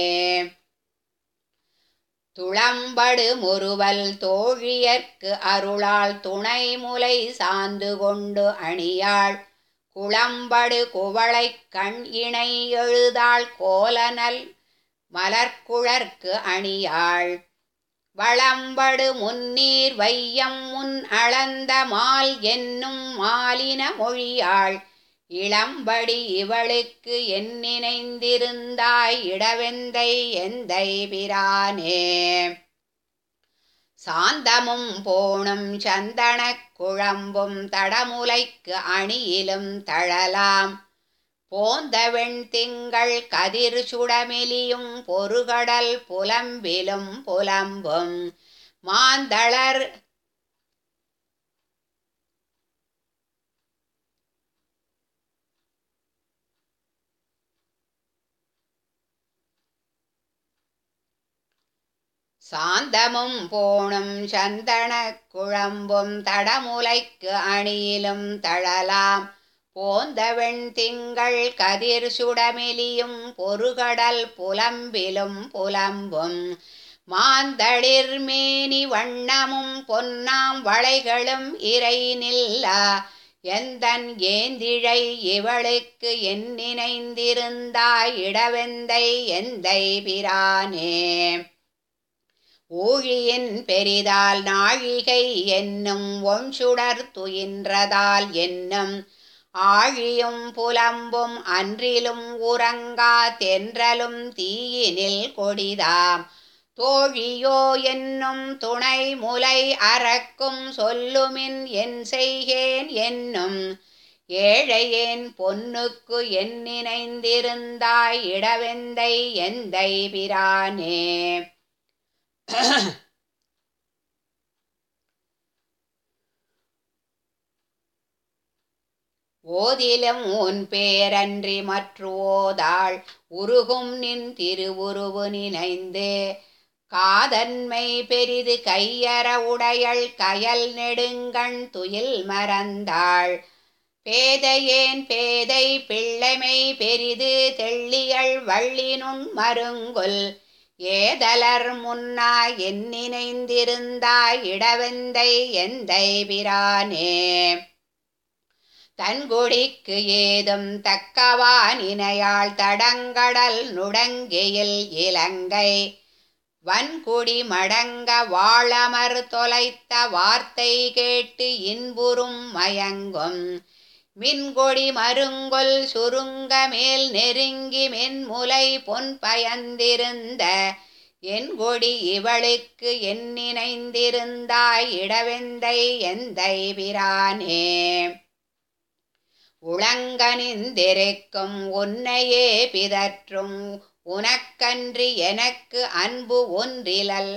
துளம்படு முறுவல் தோழியர்க்கு அருளால் துணை முலை சாந்து கொண்டு அணியாள் குளம்படு குவளை கண் இணை எழுதாள் கோலனல் மலர்குழற்கு அணியாள் வளம்படு முன்னீர் வையம் முன் அளந்த மால் என்னும் மாலின மொழியாள் இளம்படி இவளுக்கு என் நினைந்திருந்தாய் இடவெந்தை எந்தை பிரானே சாந்தமும் போணும் சந்தனக் குழம்பும் தடமுலைக்கு அணியிலும் தழலாம் போந்த வெண்திங்கள் கதிர் சுடமெலியும் பொறுகடல் புலம்பிலும் புலம்பும் மாந்தளர் சாந்தமும் போணும் சந்தனக் குழம்பும் தடமுலைக்கு அணியிலும் தழலாம் போந்த வெண்திங்கள் கதிர் சுடமெலியும் பொறுகடல் புலம்பிலும் புலம்பும் மாந்தளிர் மேனி வண்ணமும் பொன்னாம் வளைகளும் இறை நில்லா எந்தன் ஏந்திழை இவளுக்கு என் நினைந்திருந்தாய் இடவெந்தை எந்தை பிரானே ஊழியின் பெரிதால் நாழிகை என்னும் ஒன்சுடர் துயின்றதால் என்னும் ஆழியும் புலம்பும் அன்றிலும் உறங்கா தென்றலும் தீயினில் கொடிதாம் தோழியோ என்னும் துணை முலை அறக்கும் சொல்லுமின் என் செய்கேன் என்னும் ஏழையேன் பொன்னுக்கு என் நினைந்திருந்தாய் இடவெந்தை எந்தை பிரானே ஓதிலும் உன் பேரன்றி மற்று ஓதாள் உருகும் நின் திருவுருவு நினைந்து காதன்மை பெரிது கையற உடையள் கயல் நெடுங்கண் துயில் மறந்தாள் பேதையேன் பேதை பிள்ளைமை பெரிது தெள்ளியள் வள்ளினுண் மருங்குல் ஏதலர் முன்னா என் நினைந்திருந்தாய் இடவெந்தை எந்தை பிரானே தன்குடிக்கு ஏதும் தக்கவா நினையாள் தடங்கடல் நுடங்கியில் இலங்கை வன்குடி மடங்க வாழமர் தொலைத்த வார்த்தை கேட்டு இன்புறும் மயங்கும் மின்கொடி மருங்கொல் சுருங்க மேல் நெருங்கி மென்முலை பொன் பயந்திருந்த என் கொடி இவளுக்கு என் நினைந்திருந்தாய் இடவெந்தை எந்தை பிரானே உளங்கனிந்திருக்கும் உன்னையே பிதற்றும் உனக்கன்றி எனக்கு அன்பு ஒன்றிலல்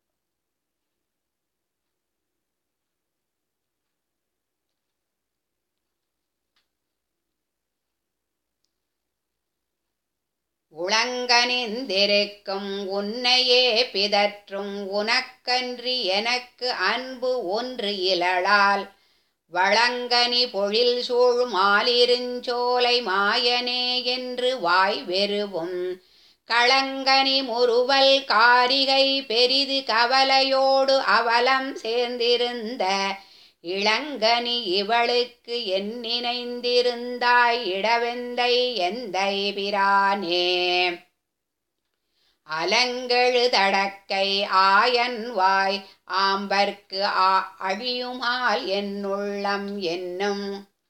உளங்கனிந்திருக்கும் உன்னையே பிதற்றும் உனக்கன்றி எனக்கு அன்பு ஒன்று இலளால் வளங்கனி பொழில் சூழ் மாலிருஞ்சோலை மாயனே என்று வாய் வெறுவும் களங்கனி முறுவல் காரிகை பெரிது கவலையோடு அவலம் சேர்ந்திருந்த இளங்கனி இவளுக்கு என் நினைந்திருந்தாய் இடவெந்தை எந்தை பிரானே அலங்கெழு தடக்கை ஆயன் வாய் ஆம்பர்க்கு ஆ அழியுமால் என் உள்ளம் என்னும்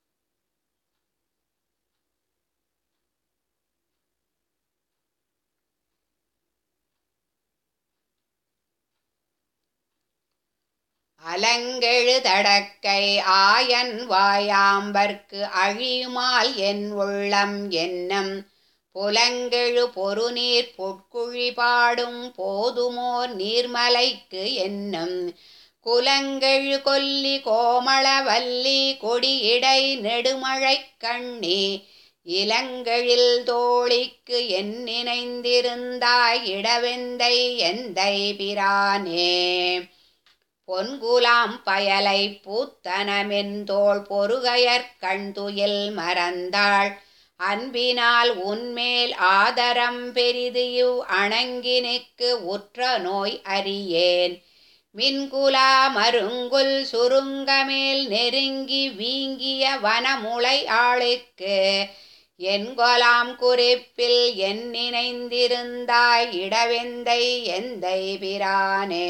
அலங்கெழு தடக்கை ஆயன் வாயாம்பர்க்கு அழியுமால் என் உள்ளம் என்னும் புலங்கெழு பொருநீர் பொற்குழி பாடும் போதுமோர் நீர்மலைக்கு என்னும் குலங்கெழு கொல்லி கோமளவல்லி கொடியிடை நெடுமழைக் கண்ணி இளங்கெழில் தோழிக்கு என் நினைந்திருந்தாய் இடவெந்தை எந்தை பிரானே பொன்குலாம் பயலை பூத்தனமென்தோள் பொறுகையற் கண்துயில் மறந்தாள் அன்பினால் உன்மேல் ஆதரம் பெரிதியு அணங்கினுக்கு உற்ற நோய் அறியேன் மின்குலா மருங்குல் சுருங்கமேல் நெருங்கி வீங்கிய வனமுளை ஆளுக்கு என்கொலாம் குறிப்பில் என் நினைந்திருந்தாய் இடவெந்தை எந்தை பிரானே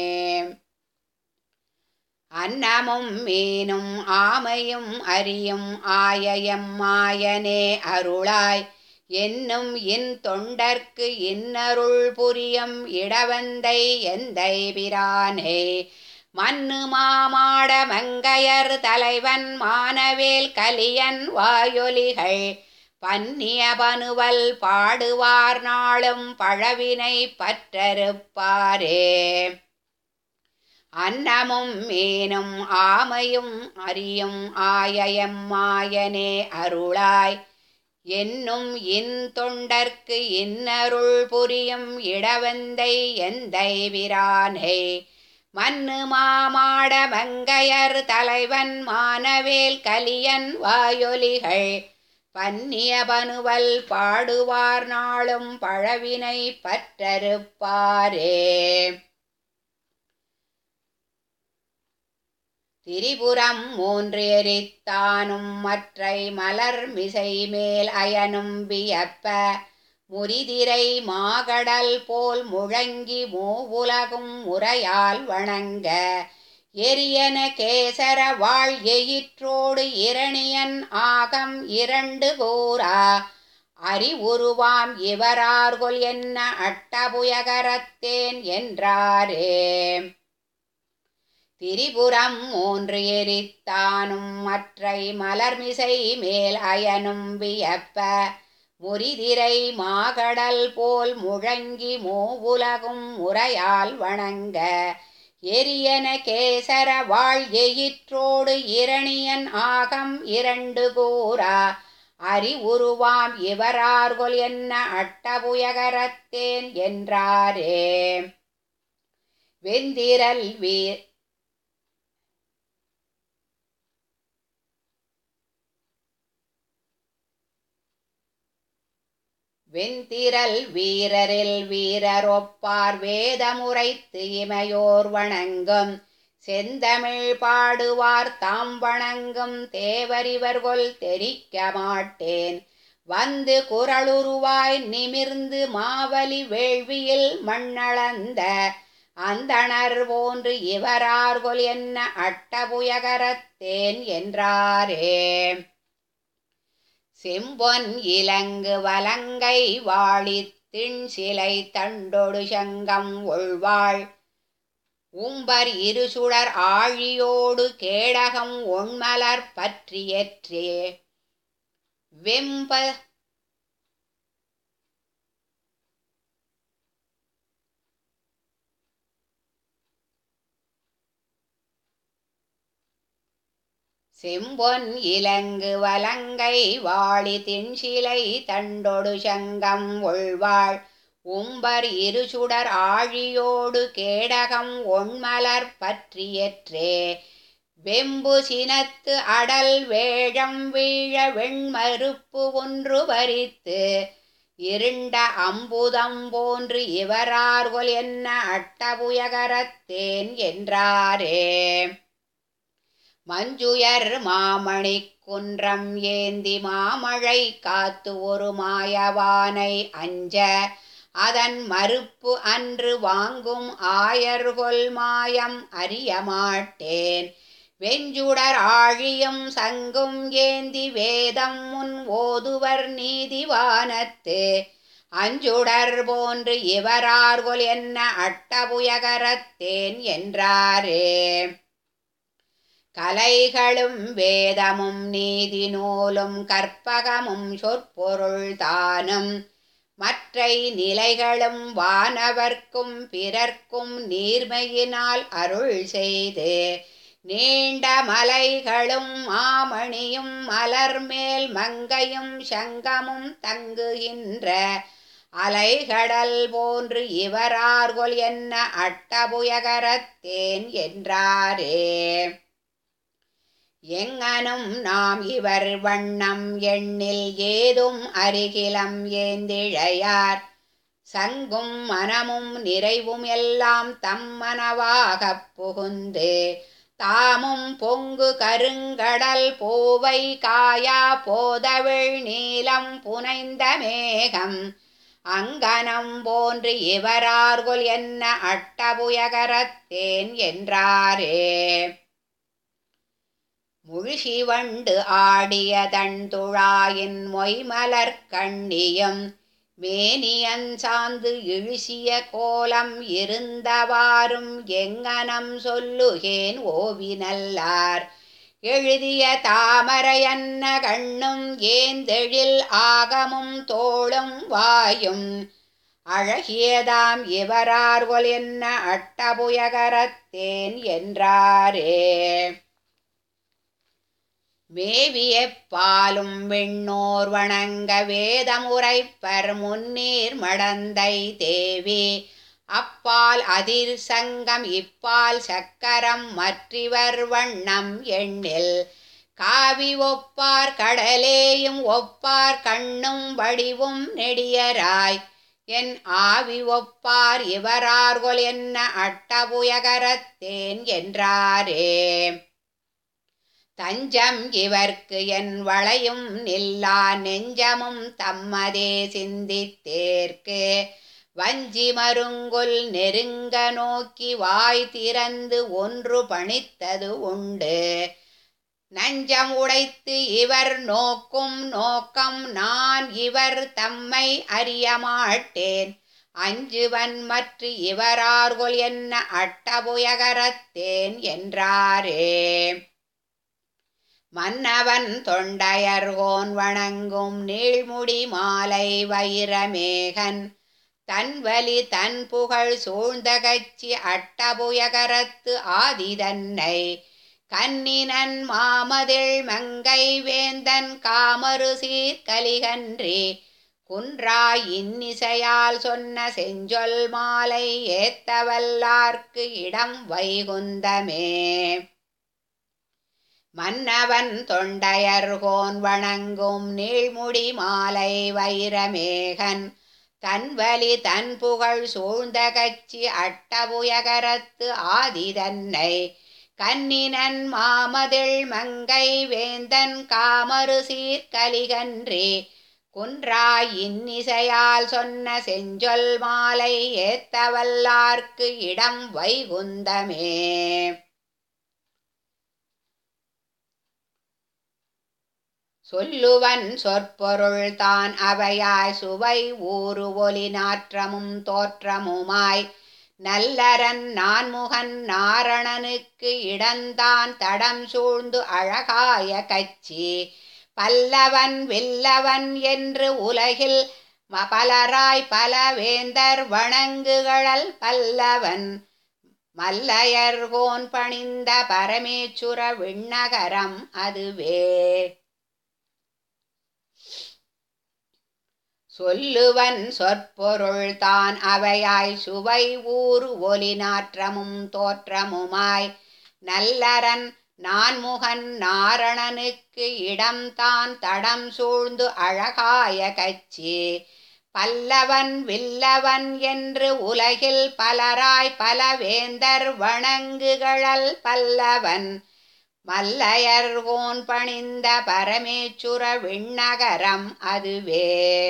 அன்னமும் மீனும் ஆமையும் அரியும் ஆயயம் மாயனே அருளாய் என்னும் இன் தொண்டர்க்கு இன்னருள் புரியும் இடவந்தை எந்தை பிரானே மன்னு மாமாட மங்கையர் தலைவன் மானவேல் கலியன் வாயொலிகள் பன்னிய பனுவல் பாடுவார் நாளும் பழவினை பற்றறுப்பாரே அன்னமும் மீனும் ஆமையும் அரியும் ஆயயம் மாயனே அருளாய் என்னும் இன் தொண்டர்க்கு இன்னருள் புரியும் இடவந்தை எந்தை விரானே மன்னு மாமாட மங்கையர் தலைவன் மானவேல் கலியன் வாயொலிகள் பன்னிய பனுவல் பாடுவார் நாளும் பழவினை பற்றறுப்பாரே திரிபுரம் மூன்று எரித்தானும் மற்றை மலர் மிசை மேல் அயனும் வியப்ப முரிதிரை மாகடல் போல் முழங்கி மூவுலகும் முறையால் வணங்க எரியன கேசர வாழ் எயிற்றோடு இரணியன் ஆகம் இரண்டு கூறா அறிவுருவாம் இவரார்கொல் என்ன அட்டபுயகரத்தேன் என்றாரே திரிபுரம் மூன்று எரித்தானும் மற்றை மலர்மிசை மேல் அயனும் வியப்ப முரிதிரை மாகடல் போல் முழங்கி மூவுலகும் முறையால் வணங்க எரியன கேசர வாழ் எயிற்றோடு இரணியன் ஆகம் இரண்டு கூறா அறிவுருவாம் இவரார்கொல் என்ன அட்டபுயகரத்தேன் என்றாரே வெந்திரல் வீர் வெண்திரல் வீரரில் வீரரொப்பார் வேதமுரைத்து இமையோர் வணங்கும் செந்தமிழ் பாடுவார் தாம் வணங்கும் தேவரிவர்கொல் தெரிக்க மாட்டேன் வந்து குரலுருவாய் நிமிர்ந்து மாவலி வேள்வியில் மண்ணளந்த அந்தணர் போன்று இவரார்கொல் என்ன அட்டபுயகரத்தேன் என்றாரே செம்பொன் இலங்கு வலங்கை வாழி திண்சிலை தண்டொடு சங்கம் ஒள்வாள் உம்பர் இருசுடர் ஆழியோடு கேடகம் ஒண்மலர் பற்றியற்றே வெம்ப செம்பொன் இலங்கு வலங்கை வாழி திண்சிலை தண்டொடு சங்கம் ஒள்வாள் உம்பர் இருசுடர் ஆழியோடு கேடகம் ஒண்மலர் பற்றியற்றே வெம்பு சினத்து அடல் வேழம் வீழ வெண்மறுப்பு ஒன்று பறித்து இருண்ட அம்புதம் போன்று இவரார்கொல் என்ன அட்டபுயகரத்தேன் என்றாரே மஞ்சுயர் மாமணி குன்றம் ஏந்தி மாமழை காத்து ஒரு மாயவானை அஞ்ச அதன் மறுப்பு அன்று வாங்கும் ஆயர்கொல் மாயம் அறிய மாட்டேன் வெஞ்சுடர் ஆழியும் சங்கும் ஏந்தி வேதம் முன் ஓதுவர் நீதிவானத்து அஞ்சுடர் போன்று இவரார்கொல் என்ன அட்டபுயகரத்தேன் என்றாரே கலைகளும் வேதமும் நீதி நூலும் கற்பகமும் சொற்பொருள் தானும் மற்றை நிலைகளும் வானவர்க்கும் பிறர்க்கும் நீர்மையினால் அருள் செய்து நீண்ட மலைகளும் மாமணியும் மலர்மேல் மங்கையும் சங்கமும் தங்குகின்ற அலைகடல் போன்று இவரார்கொல் என்ன அட்டபுயகரத்தேன் என்றாரே எங்கனும் நாம் இவர் வண்ணம் எண்ணில் ஏதும் அருகிலம் ஏந்திழையார் சங்கும் மனமும் நிறைவும் எல்லாம் தம் மனவாகப் புகுந்து தாமும் பொங்கு கருங்கடல் போவை காயா போதவிழ் நீலம் புனைந்த மேகம் அங்கனம் போன்று இவரார்கொல் என்ன அட்டபுயகரத்தேன் என்றாரே முழுகி வண்டு ஆடிய தண்டுழாயின் மொய்மலர் கண்ணியும் மேனியன் சாந்து இழுசிய கோலம் இருந்தவாறும் எங்கனம் சொல்லுகேன் ஓவினல்லார் எழுதிய தாமரையன்ன கண்ணும் ஏந்தெழில் ஆகமும் தோளும் வாயும் அழகியதாம் இவரார்கொல் என்ன அட்டபுயகரத்தேன் என்றாரே மேவிய பாலும் விண்ணோர் வணங்க வேதமுரைப்பர் முன்னீர் மடந்தை தேவி அப்பால் அதிர் சங்கம் இப்பால் சக்கரம் மற்றிவர் வண்ணம் எண்ணில் காவி ஒப்பார் கடலேயும் ஒப்பார் கண்ணும் வடிவும் நெடியராய் என் ஆவி ஒப்பார் இவரார்கொல் என்ன அட்டபுயகரத்தேன் என்றாரே தஞ்சம் இவர்க்கு என் வளையும் நில்லா நெஞ்சமும் தம்மதே சிந்தித்தேற்கு வஞ்சி மருங்குல் நெருங்க நோக்கி வாய் திறந்து ஒன்று பணித்தது உண்டு நஞ்சம் உடைத்து இவர் நோக்கும் நோக்கம் நான் இவர் தம்மை அறிய மாட்டேன் அஞ்சுவன் மற்ற இவரார்கொல் என்ன அட்டபுயகரத்தேன் என்றாரே மன்னவன் தொண்டையர்கோன் வணங்கும் நீழ்முடி மாலை வைரமேகன் தன்வலி தன் புகழ் சூழ்ந்த கட்சி அட்டபுயகரத்து ஆதிதன்னை கன்னினன் மாமதிள் மங்கை வேந்தன் காமரு சீர்கலிகன்றி குன்றாய் இன்னிசையால் சொன்ன செஞ்சொல் மாலை ஏத்தவல்லார்க்கு இடம் வைகுந்தமே மன்னவன் தொண்டையர்கோன் வணங்கும் நீழ்முடி மாலை வைரமேகன் தன்வலி தன் புகழ் சூழ்ந்த கட்சி அட்டபுயகரத்து ஆதிதன்னை கன்னினன் மாமதிள் மங்கை வேந்தன் காமரு சீர்கலிகன்றி குன்றாய் இன்னிசையால் சொன்ன செஞ்சொல் மாலை ஏத்தவல்லார்க்கு இடம் வைகுந்தமே சொல்லுவன் சொற்பொருள் தான் அவையாய் சுவை ஊறு ஒலி நாற்றமும் தோற்றமுமாய் நல்லரன் நான்முகன் நாரணனுக்கு இடந்தான் தடம் சூழ்ந்து அழகாய கச்சி பல்லவன் வில்லவன் என்று உலகில் பலராய் பல வேந்தர் வணங்குகளல் பல்லவன் மல்லையர்கோன் பணிந்த பரமேச்சுர விண்ணகரம் அதுவே சொல்லுவன் சொற்பொருள் தான் அவையாய் சுவை ஊறு ஒலி நாற்றமும் தோற்றமுமாய் நல்லரன் நான்முகன் நாரணனுக்கு இடம்தான் தடம் சூழ்ந்து அழகாய கச்சி பல்லவன் வில்லவன் என்று உலகில் பலராய் பல வேந்தர் வணங்குகளல் பல்லவன் மல்லையர்கோன் பணிந்த பரமேச்சுர விண்ணகரம் அதுவே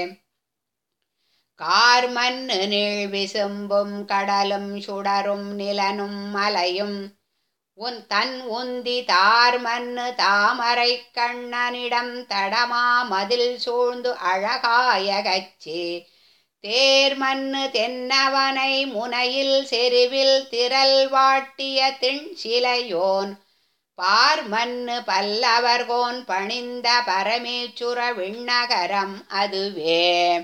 கார்மன்னு நீள் விசும்பும் கடலும் சுடரும் நிலனும் மலையும் உன் தன் உந்தி தார் மண்ணு தாமரை கண்ணனிடம் தடமா மதில் சூழ்ந்து அழகாய கச்சி தேர் மண்ணு தென்னவனை முனையில் செருவில் திரள் வாட்டிய திண் சிலையோன் பார் மண்ணு பல்லவர்கோன் பணிந்த பரமேச்சுர விண்ணகரம் அதுவே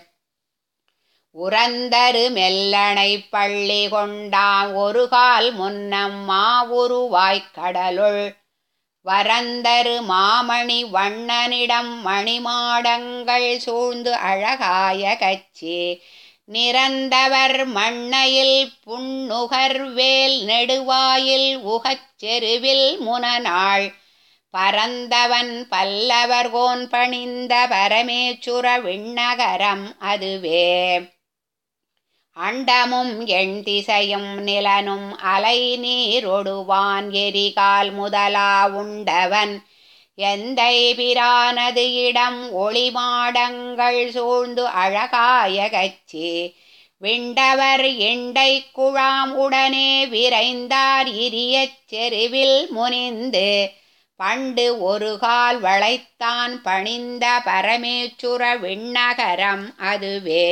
உறந்தரு மெல்லணை பள்ளி கொண்டாம் ஒரு கால் முன்னம் மாவுருவாய்க் கடலுள் வரந்தரு மாமணி வண்ணனிடம் மணிமாடங்கள் சூழ்ந்து அழகாய கச்சி நிறந்தவர் மண்ணையில் புன்னுகர் வேல் நெடுவாயில் உகச் செருவில் முனநாள் பரந்தவன் பல்லவர்கோன் பணிந்த பரமேச்சுர விண்ணகரம் அதுவே அண்டமும் எண் திசையும் நிலனும் அலை நீரொடுவான் எரிகால் முதலா உண்டவன் எந்தை பிரானது இடம் ஒளிமாடங்கள் சூழ்ந்து அழகாய கச்சி விண்டவர் எண்டை குழாம் உடனே விரைந்தார் இரியச் செருவில் முனிந்து பண்டு ஒரு கால் வளைத்தான் பணிந்த பரமேச்சுர விண்ணகரம் அதுவே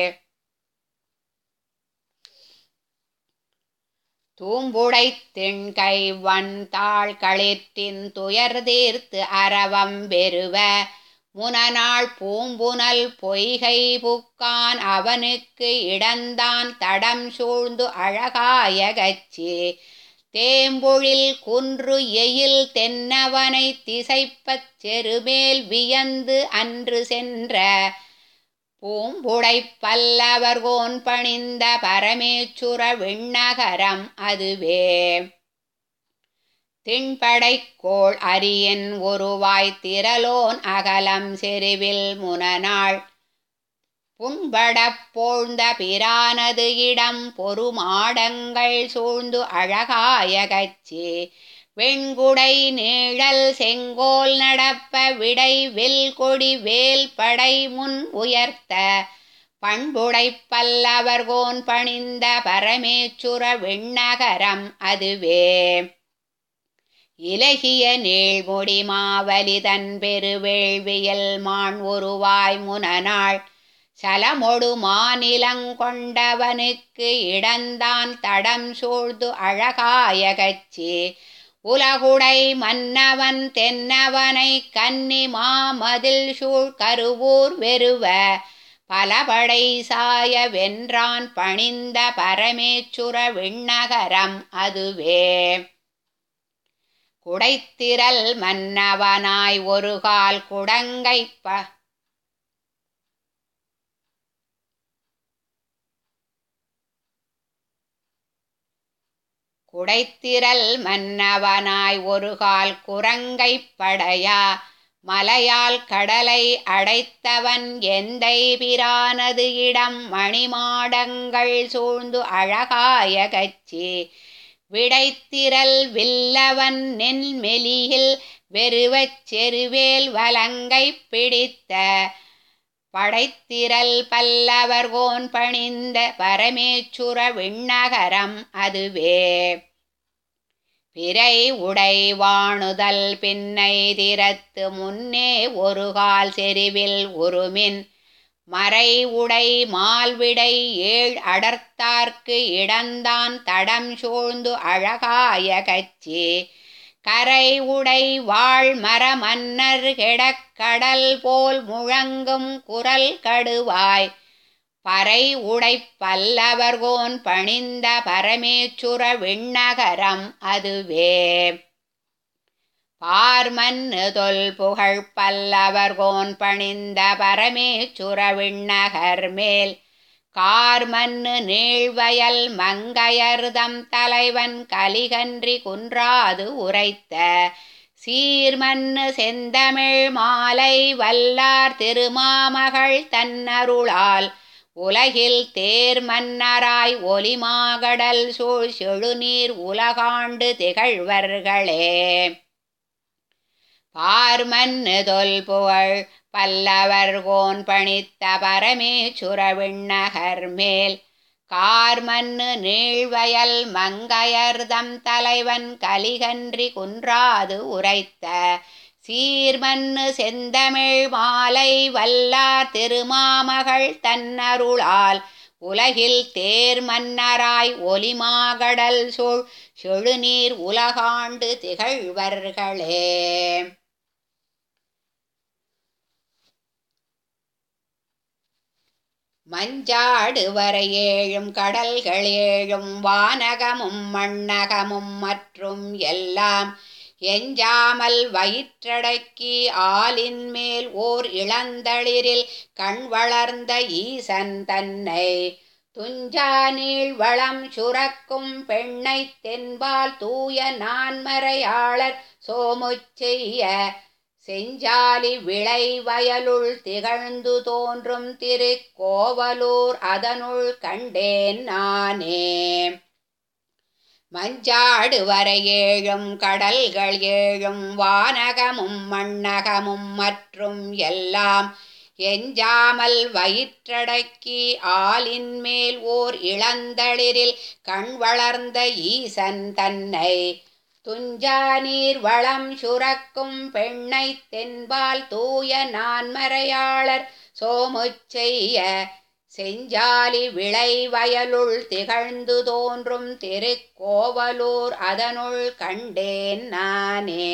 தூம்புடை திண்கை வன் தாழ் களிற்றின் துயர் தீர்த்து அரவம் பெறுவ முனநாள் பூம்புனல் பொய்கை புக்கான் அவனுக்கு இடந்தான் தடம் சூழ்ந்து அழகாய கச்சி தேம்பொழில் குன்று எயில் தென்னவனை திசைப்பச் செருமேல் வியந்து அன்று சென்ற பூம்புடை பல்லவர்கோன் பணிந்த பரமேச்சுர விண்ணகரம் அதுவே திண்படைக்கோள் அரியன் ஒருவாய் திரலோன் அகலம் செருவில் முனநாள் புண்படப் போழ்ந்த பிரானது இடம் பொறுமாடங்கள் சூழ்ந்து அழகாய கச்சி வெண்குடை நீழல் செங்கோல் நடப்ப விடை வெல் கொடி வேல் படை முன் உயர்த்த பண்புடை பல்லவர்கோன் பணிந்த பரமேச்சுர விண்ணகரம் அதுவே இலகிய நீழ்முடி மாவலிதன் பெருவேள்வியல் மான் ஒருவாய் முனநாள் சலமொடு மாநிலங்கொண்டவனுக்கு இடந்தான் தடம் சூழ்ந்து அழகாய கச்சி உலகுடை மன்னவன் தென்னவனை கன்னி மாமதில் சூழ் கருவூர் வெறுவ பலபடை சாய வென்றான் பணிந்த பரமேச்சுர விண்ணகரம் அதுவே குடைத்திரல் மன்னவனாய் ஒரு கால் குடங்கைப்ப குடைத்திரல் மன்னவனாய் ஒரு கால் குரங்கை படையா மலையால் கடலை அடைத்தவன் எந்தை பிரானது இடம் மணிமாடங்கள் சூழ்ந்து அழகாய கச்சி விடைத்திரல் வில்லவன் நெல் மெலியில் வெறுவச் செருவேல் வலங்கை பிடித்த படைத்திரல் பல்லவர்கோன் பணிந்த பரமேச்சுர விண்ணகரம் அதுவே பிறை உடை வாணுதல் பின்னை திறத்து முன்னே ஒரு கால் செறிவில் உருமின் மறை உடை மால்விடை ஏழ் அடர்த்தார்க்கு இடந்தான் தடம் சூழ்ந்து அழகாய கச்சி கரை உடை வாழ் மர மன்னர் கெடக்கடல் போல் முழங்கும் குரல் கடுவாய் பறை உடை பல்லவர்கோன் பணிந்த பரமேச்சுர விண்ணகரம் அதுவே பார்மன்னு தொல் புகழ் பல்லவர்கோன் பணிந்த பரமேச்சுர விண்ணகர் மேல் கார்மன்னு நீழ்வயல் மங்கையர்தம் தலைவன் கலிகன்றி குன்றாது உரைத்த சீர்மன்னு செந்தமிழ் மாலை வல்லார் திருமாமகள் தன்னருளால் உலகில் தேர் மன்னராய் ஒலிமாகடல் சூழ் செழுநீர் உலகாண்டு திகழ்வர்களே பார்மன்னு தொல் புகழ் பல்லவர்கோன் பணித்த பரமேச்சுர விண்ணகர் மேல் கார்மன்னு நீழ்வயல் மங்கையர்தம் தலைவன் கலிகன்றி குன்றாது உரைத்த சீர்மன்னு செந்தமிழ் மாலை வல்லார் திருமாமகள் தன்னருளால் உலகில் தேர் மன்னராய் ஒலிமாகடல் சூழ் செழுநீர் உலகாண்டு திகழ்வர்களே மஞ்சாடு வரை ஏழும் கடல்கள் ஏழும் வானகமும் மண்ணகமும் மற்றும் எல்லாம் எஞ்சாமல் வயிற்றடக்கி ஆலின் மேல் ஓர் இளந்தளிரில் கண் வளர்ந்த ஈசன் தன்னை துஞ்சா நீள் வளம் சுரக்கும் பெண்ணை தென்பால் தூய நான்மறையாளர் சோமுச் செய்ய செஞ்சாலி விளை வயலுள் திகழ்ந்து தோன்றும் திருக்கோவலூர் அதனுள் கண்டேன் நானே மஞ்சாடு வரை ஏழும் கடல்கள் ஏழும் வானகமும் மண்ணகமும் மற்றும் எல்லாம் எஞ்சாமல் வயிற்றடக்கி ஆலின் மேல் ஓர் இளந்தளிரில் கண் வளர்ந்த ஈசன் தன்னை துஞ்சா நீர் வளம் சுரக்கும் பெண்ணை தென்பால் தூய நான்மறையாளர் சோமுச்செய்ய செஞ்சாலி விளை வயலுள் திகழ்ந்து தோன்றும் திருக்கோவலூர் அதனுள் கண்டேன் நானே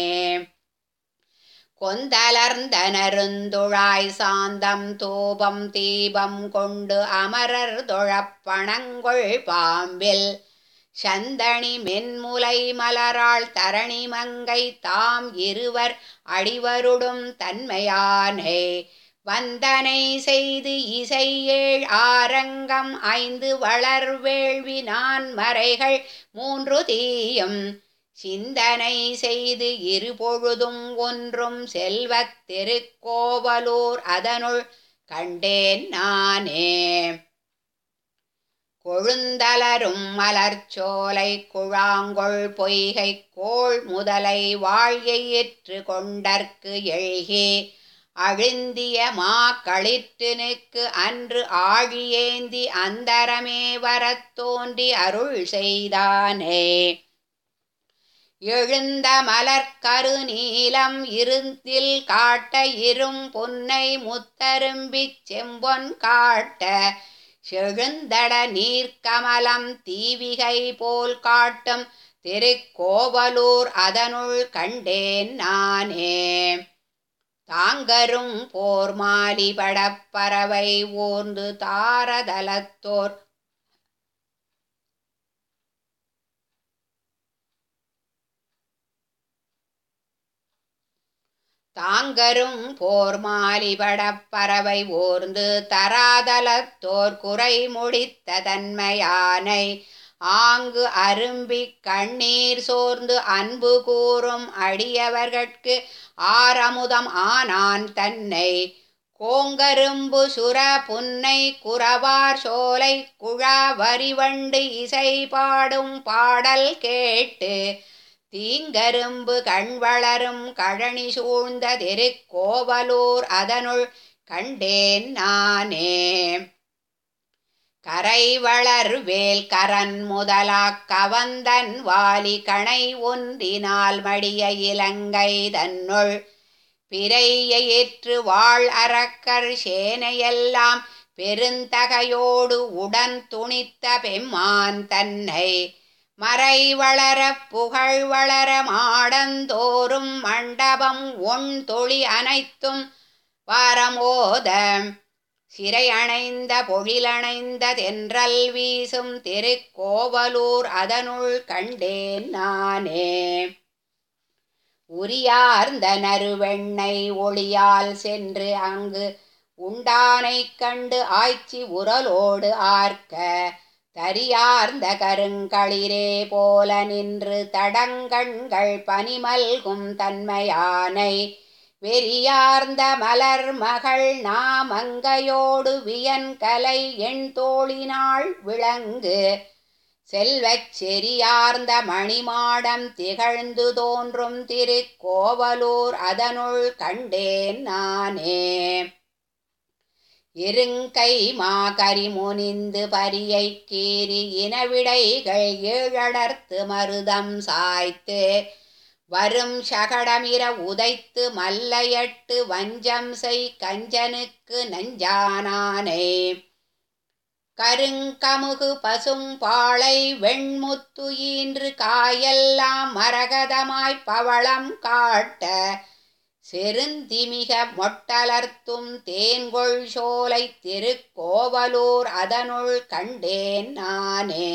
கொந்தலர்ந்த நருந்துழாய் சாந்தம் தூபம் தீபம் கொண்டு அமரர் தொழப்பணங்கொள் பாம்பில் சந்தனி மென்முலை மலராள் தரணி மங்கை தாம் இருவர் அடிவருடும் தன்மையானே வந்தனை செய்து இசை ஏழ் ஆரங்கம் ஐந்து வளர் வேள்வி நான் மறைகள் மூன்று தீயும் சிந்தனை செய்து இருபொழுதும் ஒன்றும் செல்வத் திருக்கோவலூர் அதனுள் கண்டேன் நானே கொழுந்தலரும் மலர்ச்சோலை குழாங்கொள் பொய்கை கோள் முதலை வாழ்கையிற்று கொண்டற்கு எழுகி அழுந்திய மா களிற்றினுக்கு அன்று ஆழியேந்தி அந்தரமே வரத் தோன்றி அருள் செய்தானே எழுந்த மலர்கரு நீலம் இருந்தில் காட்ட இரும் பொன்னை முத்தரும்பிச் செம்பொன் காட்ட செழுந்தட நீர்க்கமலம் தீவிகை போல் காட்டும் திருக்கோவலூர் அதனுள் கண்டேன் நானே தாங்கரும் போர் மாலி படப்பறவை ஓர்ந்து தாரதலத்தோர் தாங்கரும் போர் மாலிபடப் பறவை ஓர்ந்து தராதலத்தோர் குறை முடித்த தன்மையானை ஆங்கு அரும்பிக் கண்ணீர் சோர்ந்து அன்பு கூறும் அடியவர்கட்கு ஆரமுதம் ஆனான் தன்னை கோங்கரும்பு சுர புன்னை குறவார் சோலை குழா வரிவண்டு இசை பாடும் பாடல் கேட்டு தீங்கரும்பு கண் வளரும் கழனி சூழ்ந்த திருக்கோவலூர் அதனுள் கண்டேன் நானே கரை வளர் வேல் கரன் முதலாக் கவந்தன் வாலி கணை ஒன்றினால் மடிய இலங்கை தன்னுள் பிறையேற்று வாழ் அரக்கர் சேனையெல்லாம் பெருந்தகையோடு உடன் துணித்த பெம்மான் தன்னை மறை வளர புகழ் வளர மாடந்தோறும் மண்டபம் ஒன் தொழி அனைத்தும் வாரமோத சிறை அணைந்த பொழிலணைந்த தென்றல் வீசும் திருக்கோவலூர் அதனுள் கண்டேன் நானே உரியார்ந்த நறுவெண்ணை ஒளியால் சென்று அங்கு உண்டானைக் கண்டு ஆய்ச்சி உரலோடு ஆர்க்க தரியார்ந்த கருங்களிரே போல நின்று தடங்கண்கள் பனிமல்கும் தன்மையானை வெறியார்ந்த மலர் மகள் நாமங்கையோடு வியன்கலை எண் தோழினாள் விளங்கு செல்வச் செறியார்ந்த மணிமாடம் திகழ்ந்து தோன்றும் திருக்கோவலூர் அதனுள் கண்டேன் நானே இருங்கை மாகரி முனிந்து பரியை கீறி இனவிடைகள் ஏழடர்த்து மருதம் சாய்த்து வரும் சகடமிர உதைத்து மல்லையட்டு வஞ்சம் செய் கஞ்சனுக்கு நஞ்சானானே கருங்கமுகு பசும் பாளை வெண்முத்து ஈன்று காயெல்லாம் மரகதமாய் பவளம் காட்ட செருந்திமிக மொட்டலர்த்தும் தேன்கொள் சோலை திருக்கோவலூர் அதனுள் கண்டேன் நானே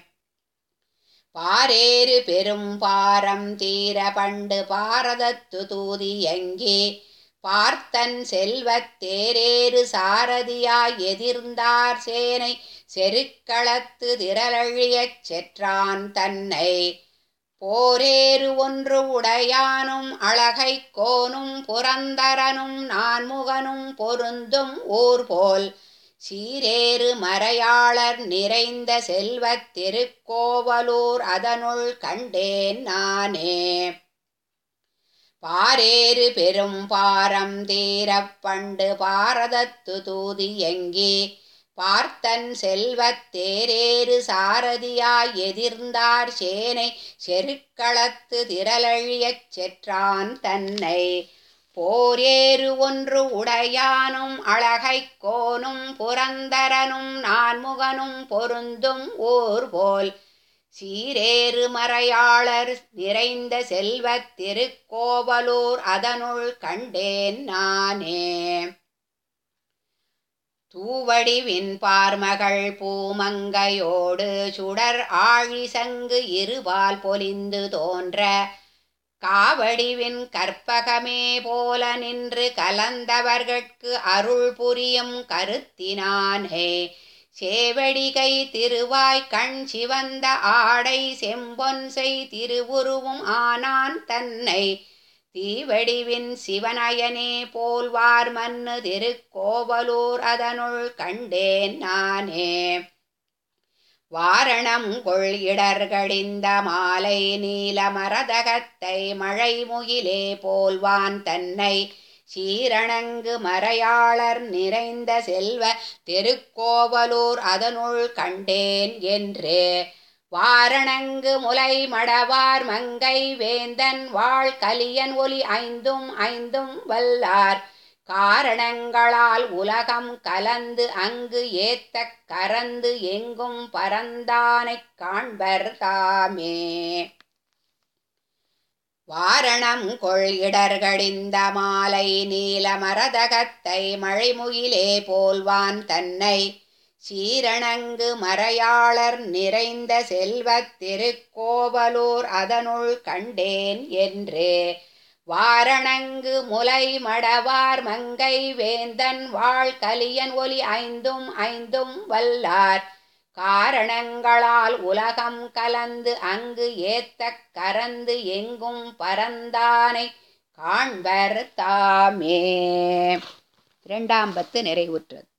பாரேறு பெரும் பாரம் தீர பண்டு பாரதத்து தூதி எங்கே பார்த்தன் செல்வத் தேரேறு சாரதியாய் எதிர்ந்தார் சேனை செருக்களத்து திரளழியச் செற்றான் தன்னை போரேறு ஒன்று உடையானும் அழகைக் கோனும் புரந்தரனும் நான்முகனும் பொருந்தும் ஊர் போல் சீரேறு மறையாளர் நிறைந்த செல்வத் திருக்கோவலூர் அதனுள் கண்டேன் நானே பாரேறு பெரும் பாரம் தீரப் பண்டு பாரதத்து தூதி எங்கே பார்த்தன் செல்வத் தேரேறு சாரதியாய் எதிர்ந்தார் சேனை செருக்களத்து திரளழியச் செற்றான் தன்னை போரேறு ஒன்று உடையானும் அழகைக் கோனும் புரந்தரனும் நான்முகனும் பொருந்தும் ஊர் போல் சீரேறு மறையாளர் நிறைந்த செல்வத் திருக்கோவலூர் அதனுள் கண்டேன் நானே தூவடிவின் பார்மகள் பூமங்கையோடு சுடர் ஆழி சங்கு இருபால் பொலிந்து தோன்ற காவடிவின் கற்பகமே போல நின்று கலந்தவர்கட்கு அருள் புரியும் கருத்தினானே சேவடிகை திருவாய் கண் சிவந்த ஆடை செம்பொன் செய் திருவுருவும் ஆனான் தன்னை தீவடிவின் சிவனயனே போல்வார் மன்னு திருக்கோவலூர் அதனுள் கண்டேன் நானே வாரணம் கொள் இடர்கடிந்த மாலை நீலமரதகத்தை மழை முகிலே போல்வான் தன்னை சீரணங்கு மறையாளர் நிறைந்த செல்வ திருக்கோவலூர் அதனுள் கண்டேன் என்று வாரணங்கு முலை மடவார் மங்கை வேந்தன் வாழ் கலியன் ஒலி ஐந்தும் ஐந்தும் வல்லார் காரணங்களால் உலகம் கலந்து அங்கு ஏத்தக் கரந்து எங்கும் பரந்தானைக் காண்பர் தாமே வாரணம் கொள் இடர்கடிந்த மாலை நீலமரதகத்தை மழைமுகிலே போல்வான் தன்னை சீரணங்கு மறையாளர் நிறைந்த செல்வத் திருக்கோவலூர் அதனுள் கண்டேன் என்று வாரணங்கு முலை மடவார் மங்கை வேந்தன் வாழ் கலியன் ஒலி ஐந்தும் ஐந்தும் வல்லார் காரணங்களால் உலகம் கலந்து அங்கு ஏத்தக் கரந்து எங்கும் பரந்தானை காண்பர் தாமே இரண்டாம் பத்து நிறைவுற்றது